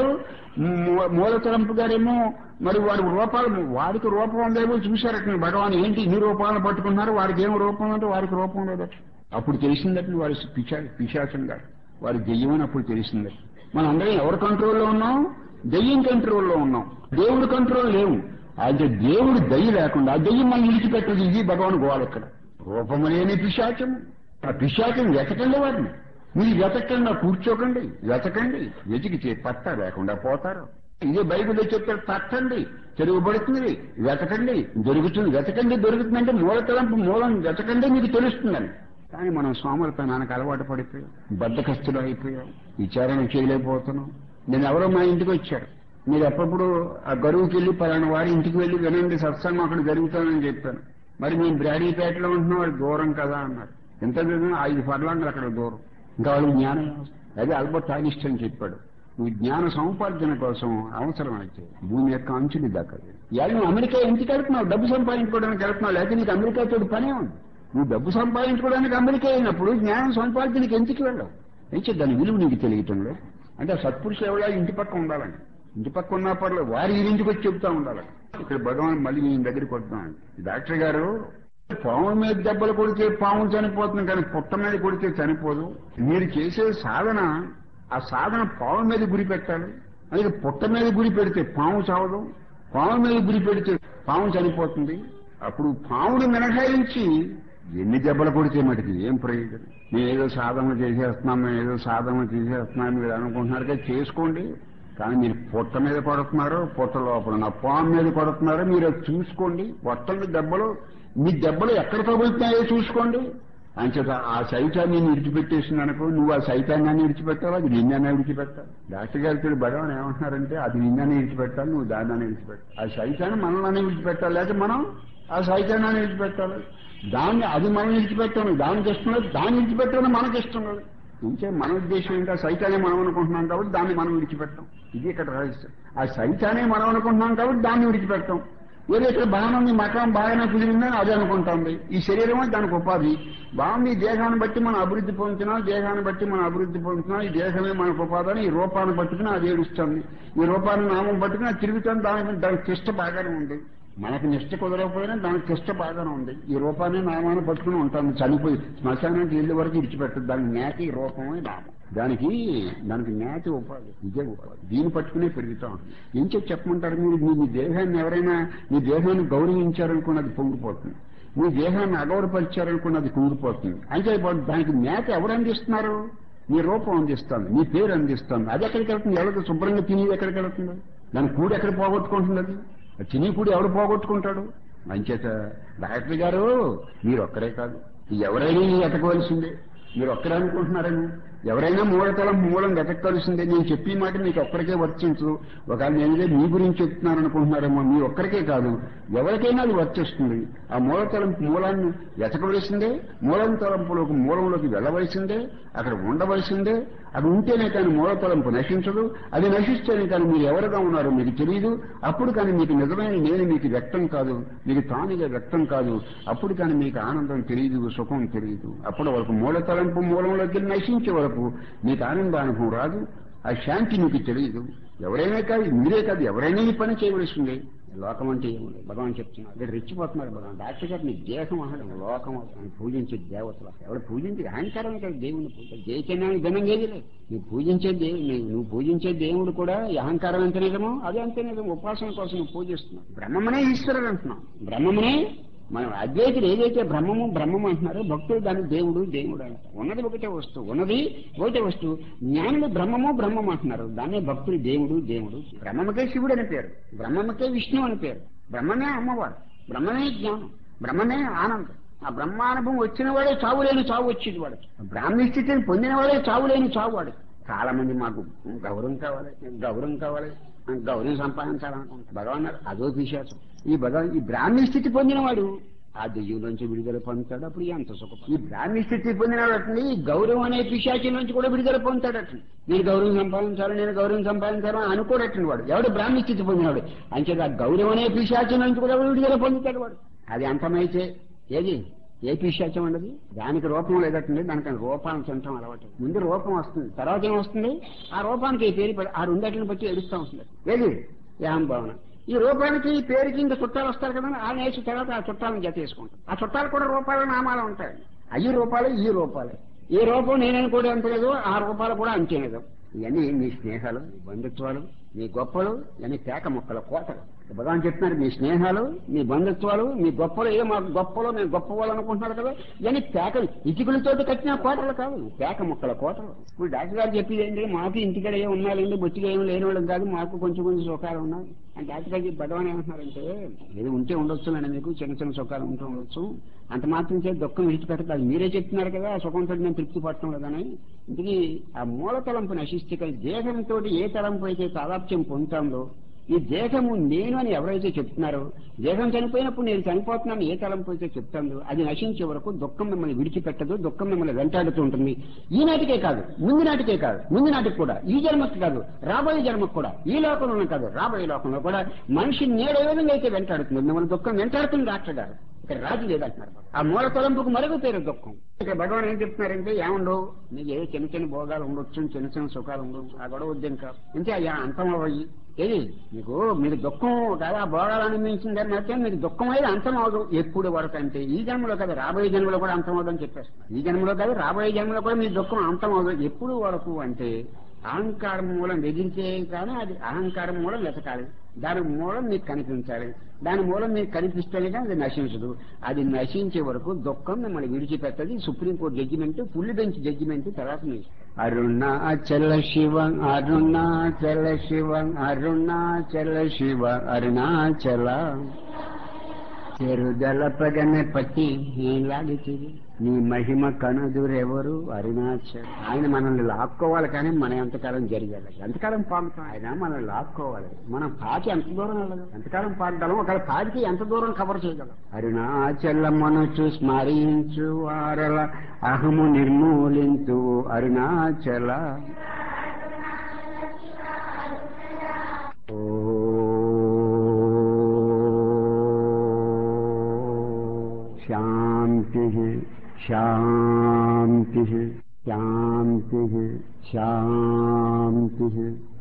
మూ- మూల తలంపు గారేమో మరి వారి రూపాలు వారికి రూపం ఉందేమో చూశారట భగవాన్ ఏంటి ఇన్ని రూపాలను పట్టుకున్నారు వారికి ఏం రూపం అంటే వారికి రూపం లేదట అప్పుడు తెలిసిందట వారి పిశా పిశాచం గారు వారి దెయ్యం అని అప్పుడు తెలిసిందట మనం అందరం ఎవరి కంట్రోల్లో ఉన్నాం దెయ్యం కంట్రోల్లో ఉన్నాం దేవుడి కంట్రోల్ లేవు అయితే దేవుడి దయ్యి లేకుండా ఆ దెయ్యం మనం విడిచిపెట్టదు ఇది భగవాన్ గోవాలు ఇక్కడ రూపము లేని పిశాచం ఆ పిశాచం వెతకండి వారిని మీరు వెతకండి కూర్చోకండి వెతకండి వెతికితే పట్ట లేకుండా పోతారు ఇదే బైబిల్లో చెప్పారు తట్టండి తిరుగుబడుతుంది వెతకండి దొరుకుతుంది వెతకండి దొరుకుతుందంటే మూల తలంపు మూలం వెతకండి మీకు తెలుస్తుందని కానీ మనం సోమరితనానికి అలవాటు పడిపోయాం బద్దకస్తులు అయిపోయాం విచారణ చేయలేకపోతున్నాం నేను ఎవరో మా ఇంటికి వచ్చారు మీరు ఎప్పుడప్పుడు ఆ గరువుకి వెళ్ళి పలానా వారి ఇంటికి వెళ్ళి వినండి సత్సంగం అక్కడ జరుగుతుందని చెప్పాను మరి మేము బ్రాడీపేటలో ఉంటున్నాం అది దూరం కదా అన్నారు ఎంత దూరం ఐదు పర్లాంగులు అక్కడ దూరం ఇంకా వాళ్ళు జ్ఞానం అదే అల్బర్ట్ ఐనిస్టైన్ చెప్పాడు నువ్వు జ్ఞాన సముపార్జన కోసం అవసరం అయితే భూమి యొక్క అంచుని దక్కదు ఇవాళ నువ్వు అమెరికా ఎందుకు వెళ్తున్నావు డబ్బు సంపాదించుకోవడానికి వెళ్తున్నావు లేకపోతే నీకు అమెరికాతో పనే ఉంది నువ్వు డబ్బు సంపాదించుకోవడానికి అమెరికా అయినప్పుడు జ్ఞానం సంపాదించడానికి ఎందుకు వెళ్ళవు అయితే దాని విలువ నీకు తెలియటం లేదు అంటే ఆ సత్పురుషులు ఎవరో ఇంటి పక్క ఉండాలని ఇంటి పక్క ఉన్నా పర్లేదు వారి ఈ ఇంటికి వచ్చి చెబుతా ఉండాలి ఇక్కడ భగవాన్ మళ్ళీ మీ దగ్గరికి వద్దాం డాక్టర్ గారు పాము మీద దెబ్బలు కొడితే పాము చనిపోతుంది కానీ పుట్ట మీద కొడితే చనిపోదు మీరు చేసే సాధన ఆ సాధన పాము మీద గురి పెట్టాలి అలాగే పుట్ట మీద గురి పెడితే పాము చావదు పాము మీద గురి పెడితే పాము చనిపోతుంది అప్పుడు పాముని మినహాయించి ఎన్ని దెబ్బలు కొడితే మటుకి ఏం ప్రయోజనం మేము ఏదో సాధన చేసేస్తున్నాం మేము ఏదో సాధన చేసేస్తున్నాం మీరు అనుకుంటున్నారు కదా చేసుకోండి కానీ మీరు పొట్ట మీద కొడుతున్నారు పొట్ట లోపల నా పాము మీద కొడుతున్నారు మీరు అది చూసుకోండి పొట్టల దెబ్బలు మీ దెబ్బలు ఎక్కడ తగులుతున్నాయో చూసుకోండి అంచేత ఆ సైతాన్ని విడిచిపెట్టేసింది అనుకో నువ్వు ఆ సైతాన్ని విడిచిపెట్టాలి అది నిన్ననే విడిచిపెట్టాలి డాక్టర్ గారికి భగవాన్ ఏమంటున్నారంటే అది నిన్ననే విడిచిపెట్టాలి నువ్వు దాన్ని విడిచిపెట్టాలి ఆ సైతాన్ని మనల్ని విడిచిపెట్టాలి లేకపోతే మనం ఆ సైతాన్ని విడిచిపెట్టాలి దాన్ని అది మనం విడిచిపెట్టాను దానికి ఇష్టం లేదు దాన్ని విడిచిపెట్టాలని మనకి ఇష్టం లేదు ఇంకే మన ఉద్దేశం ఇంకా సైతానే మనం అనుకుంటున్నాం కాబట్టి దాన్ని మనం విడిచిపెట్టాం ఇది ఇక్కడ రహస్యం ఆ సైతానే మనం అనుకుంటున్నాం కాబట్టి దాన్ని విడిచిపెట్టాం ఏదో ఇక్కడ బాగానే ఉంది మకం బాగానే కుదిరిందని అది అనుకుంటుంది ఈ శరీరమే దానికి ఉపాధి బాగుంది ఈ దేహాన్ని బట్టి మనం అభివృద్ధి పొందుతున్నాం దేహాన్ని బట్టి మనం అభివృద్ధి పొందుతున్నాం ఈ దేహమే మనకు ఉపాధి అని ఈ రూపాన్ని పట్టుకుని అది ఏడుస్తుంది ఈ రూపాన్ని నామం పట్టుకుని అది తిరుగుతుంది దానికి దానికి తిష్ట బాగానే ఉంది మనకు నిష్ట కుదరకపోయినా దానికి తిష్ట బాగానే ఉంది ఈ రూపాన్ని నామాన్ని పట్టుకుని ఉంటాను చనిపోయి శ్మశానానికి వెళ్ళే వరకు విడిచిపెట్టదు దానికి నేతి ఈ రూపమే నామం దానికి దానికి నేతి ఉపాధి ఇదే ఉపాధి దీన్ని పట్టుకునే పెరుగుతా ఉంటుంది ఏం చెప్పి చెప్పమంటారు మీరు మీ మీ దేహాన్ని ఎవరైనా మీ దేహాన్ని గౌరవించారనుకుని అది పొంగిపోతుంది మీ దేహాన్ని అగౌరవపరిచారనుకుని అది కుంగిపోతుంది అయితే ఇప్పుడు దానికి మేత ఎవరు అందిస్తున్నారు మీ రూపం అందిస్తుంది మీ పేరు అందిస్తుంది అది ఎక్కడికి వెళ్తుంది ఎవరికి శుభ్రంగా తినేది ఎక్కడికి వెళ్తుంది దాని కూడి ఎక్కడ పోగొట్టుకుంటుంది అది ఆ తిని కూడి ఎవడు పోగొట్టుకుంటాడు మంచేత డాక్టర్ గారు మీరు ఒక్కరే కాదు ఎవరైనా ఎతకవలసిందే మీరు ఒక్కరే అనుకుంటున్నారని ఎవరైనా మూలతలం మూలం వెతకవలసిందే నేను చెప్పి మాట మీకు ఒక్కరికే వర్తించదు ఒకవేళ నేనే మీ గురించి చెప్తున్నాను అనుకుంటున్నారేమో మీ ఒక్కరికే కాదు ఎవరికైనా అది వర్తిస్తుంది ఆ మూలతలం మూలాన్ని వెతకవలసిందే మూలం తలంపులోకి మూలంలోకి వెళ్ళవలసిందే అక్కడ ఉండవలసిందే అది ఉంటేనే కానీ మూలతలంపు నశించదు అది నశిస్తేనే కానీ మీరు ఎవరుగా ఉన్నారో మీకు తెలియదు అప్పుడు కానీ మీకు నిజమైన నేను మీకు వ్యక్తం కాదు మీకు తానుగా వ్యక్తం కాదు అప్పుడు కానీ మీకు ఆనందం తెలియదు సుఖం తెలియదు అప్పటి వరకు మూలతలంపు మూలంలోకి నశించే వరకు మీకు ఆనందానుభవం రాదు ఆ శాంతి మీకు తెలియదు ఎవరైనా కాదు మీరే కాదు ఎవరైనా ఈ పని చేయవలసిందే లోకం అంటే ఏముంది భగవాన్ చెప్తున్నారు ఇక్కడ రెచ్చిపోతున్నారు భగవాన్ డాక్టర్ గారు నీ దేహం అహం లోకం అని పూజించే దేవతలు ఎవరు పూజించే అహంకారం కాదు దేవుని పూజ జయచన్నాన్ని ఘనం చేయలే నువ్వు పూజించే దేవు నువ్వు పూజించే దేవుడు కూడా ఈ అహంకారం ఎంత నిజమో అదే అంతే నిజం ఉపాసన కోసం నువ్వు పూజిస్తున్నావు బ్రహ్మమనే ఈశ్వరుడు అంటున్నావు బ్రహ్మమనే మనం అద్వైతులు ఏదైతే బ్రహ్మము బ్రహ్మము అంటున్నారో భక్తులు దాన్ని దేవుడు దేవుడు అంటారు ఉన్నది ఒకటే వస్తువు ఉన్నది ఒకటే వస్తువు జ్ఞానులు బ్రహ్మము బ్రహ్మము అంటున్నారు దాన్నే భక్తులు దేవుడు దేవుడు బ్రహ్మముకే శివుడు అని పేరు బ్రహ్మముకే విష్ణు అని పేరు బ్రహ్మమే అమ్మవారు బ్రహ్మమే జ్ఞానం బ్రహ్మమే ఆనందం ఆ బ్రహ్మానుభవం వచ్చిన వాడే చావు లేని చావు వచ్చేది వాడు బ్రాహ్మీ స్థితిని పొందిన వాడే చావు లేని చావు వాడు చాలా మంది మాకు గౌరవం కావాలి గౌరవం కావాలి గౌరవం సంపాదించాలనుకుంటారు భగవాన్ అన్నారు, అదో పిశాచం ఈ భగవాన్ ఈ బ్రాహ్మీ స్థితి పొందినవాడు ఆ దెయ్యం నుంచి విడుదల పొందుతాడు అప్పుడు ఎంత సుఖం ఈ బ్రాహ్మీ స్థితి పొందినవాడు ఈ గౌరవం అనే పిశాచి నుంచి కూడా విడుదల పొందుతాడట నేను గౌరవం సంపాదించాలి నేను గౌరవం సంపాదించాలి అని అనుకోడటండి వాడు ఎవడు బ్రాహ్మీ స్థితి పొందినవాడు అంచేది ఆ గౌరవం అనే పిశాచి నుంచి కూడా విడుదల పొందుతాడు వాడు అది అంతమైతే ఏది ఏ పిశాచం అన్నది దానికి రూపం లేదటండి దానికి రూపాన్ని తినటం అలవాటు ముందు రూపం వస్తుంది తర్వాత ఏం వస్తుంది ఆ రూపానికి ఈ పేరు పెడ- ఆ రెండట్లను బట్టి ఎడుస్తూ వస్తుంది ఏది యాం భావన ఈ రూపానికి ఈ పేరుకి ఇంకా చుట్టాలు వస్తారు కదా ఆ నేసి తర్వాత ఆ చుట్టాలను జత వేసుకుంటాం ఆ చుట్టాలు కూడా రూపాలు నామాలు ఉంటాయి అయ్యి రూపాలు ఈ రూపాలే ఏ రూపం నేనని కూడా అంత లేదు ఆ రూపాలు కూడా అంతే లేదు ఇవన్నీ నీ స్నేహాలు నీ బంధుత్వాలు నీ గొప్పలు ఇవన్నీ పేక మొక్కల కోతలు భగవాన్ చెప్తున్నారు మీ స్నేహాలు మీ బంధుత్వాలు మీ గొప్పలు ఏ మా గొప్పలో మేము గొప్ప వాళ్ళు అనుకుంటున్నారు కదా ఇవన్నీ పేకలు ఇటుకలతో కట్టిన కోటలు కాదు పేక మొక్కల కోటలు ఇప్పుడు డాక్టర్ గారు చెప్పేది ఏంటి మాకు ఇంటికడ ఏం ఉన్నారండి బొత్తిగా ఏం లేని వాళ్ళం కాదు మాకు కొంచెం కొంచెం సుఖాలు ఉన్నాయి అని డాక్టర్ గారు చెప్పి భగవాన్ ఏమంటున్నారంటే ఏదో ఉంటే ఉండొచ్చు అండి మీకు చిన్న చిన్న సుఖాలు ఉంటూ ఉండొచ్చు అంత మాత్రం చేసి దుఃఖం విడిచిపెట్టదు అది మీరే చెప్తున్నారు కదా ఆ సుఖంతో నేను తృప్తి పట్టడం లేదని ఇంటికి ఆ మూల తలంపు నశిస్తే కదా దేహంతో ఏ తలంపు అయితే తాదాప్యం పొందుతాందో ఈ దేహము నేను అని ఎవరైతే చెప్తున్నారో దేహం చనిపోయినప్పుడు నేను చనిపోతున్నాను ఏ తలంపు అయితే చెప్తాందో అది నశించే వరకు దుఃఖం మిమ్మల్ని విడిచిపెట్టదు దుఃఖం మిమ్మల్ని వెంటాడుతూ ఉంటుంది ఈనాటికే కాదు ముందు నాటికే కాదు ముందు నాటికి కూడా ఈ జన్మకి కాదు రాబోయే జన్మకు కూడా ఈ లోకంలో కాదు రాబోయే లోకంలో కూడా మనిషి నేడు ఏ విధంగా అయితే వెంటాడుతుంది మిమ్మల్ని దుఃఖం వెంటాడుతుంది డాక్టర్ గారు ఇక్కడ రాజు లేదంటున్నారు ఆ మూల తలంపుకు మరుగు పేరు దుఃఖం ఇక్కడ భగవాన్ ఏం చెప్తున్నారంటే ఏముండవు నీకు ఏ చిన్న చిన్న భోగాలు ఉండొచ్చు చిన్న చిన్న సుఖాలు ఉండొచ్చు ఆ గొడవ వద్దు ఇంకా ఇంతే అయ్యా అంతం అవ్వయి ఏది మీకు మీకు దుఃఖం కదా భోగాలు అనిపించింది అని అయితే మీకు దుఃఖం అయితే అంతం అవదు ఎప్పుడు వరకు అంటే ఈ జన్మలో కదా రాబోయే జన్మలో కూడా అంతం అవదు అని చెప్పేస్తున్నారు ఈ జన్మలో కాదు రాబోయే జన్మలో కూడా మీ దుఃఖం అంతం అవదు ఎప్పుడు వరకు అంటే అహంకారం మూలం వెదిరితే కానీ అది అహంకారం మూలం వెతకాలి దాని మూలం మీకు కనిపించాలి దాని మూలం మీకు కనిపిస్తేనే కానీ అది నశించదు అది నశించే వరకు దుఃఖం మిమ్మల్ని విడిచిపెట్టది supreme court judgement full bench judgement తర్వాత మీ అరుణాచల శివ అరుణాచల శివ అరుణాచల శివ అరుణాచల చెరుదల పగన పట్టి లాగితివి నీ మహిమ కనుదురెవరు అరుణాచల్ ఆయన మనల్ని లాక్కోవాలి కానీ మన ఎంతకాలం జరిగాలి ఎంతకాలం పాకుతాం ఆయన మనల్ని లాక్కోవాలి మనం పాకి ఎంత దూరం వెళ్ళగలం ఎంతకాలం పాకగలం ఒకవేళ పాకి ఎంత దూరం కవర్ చేయగలం అరుణాచల మనసు స్మరించు వారల అహము నిర్మూలించు అరుణాచల శాంతి శాంతి శాంతి శాంతి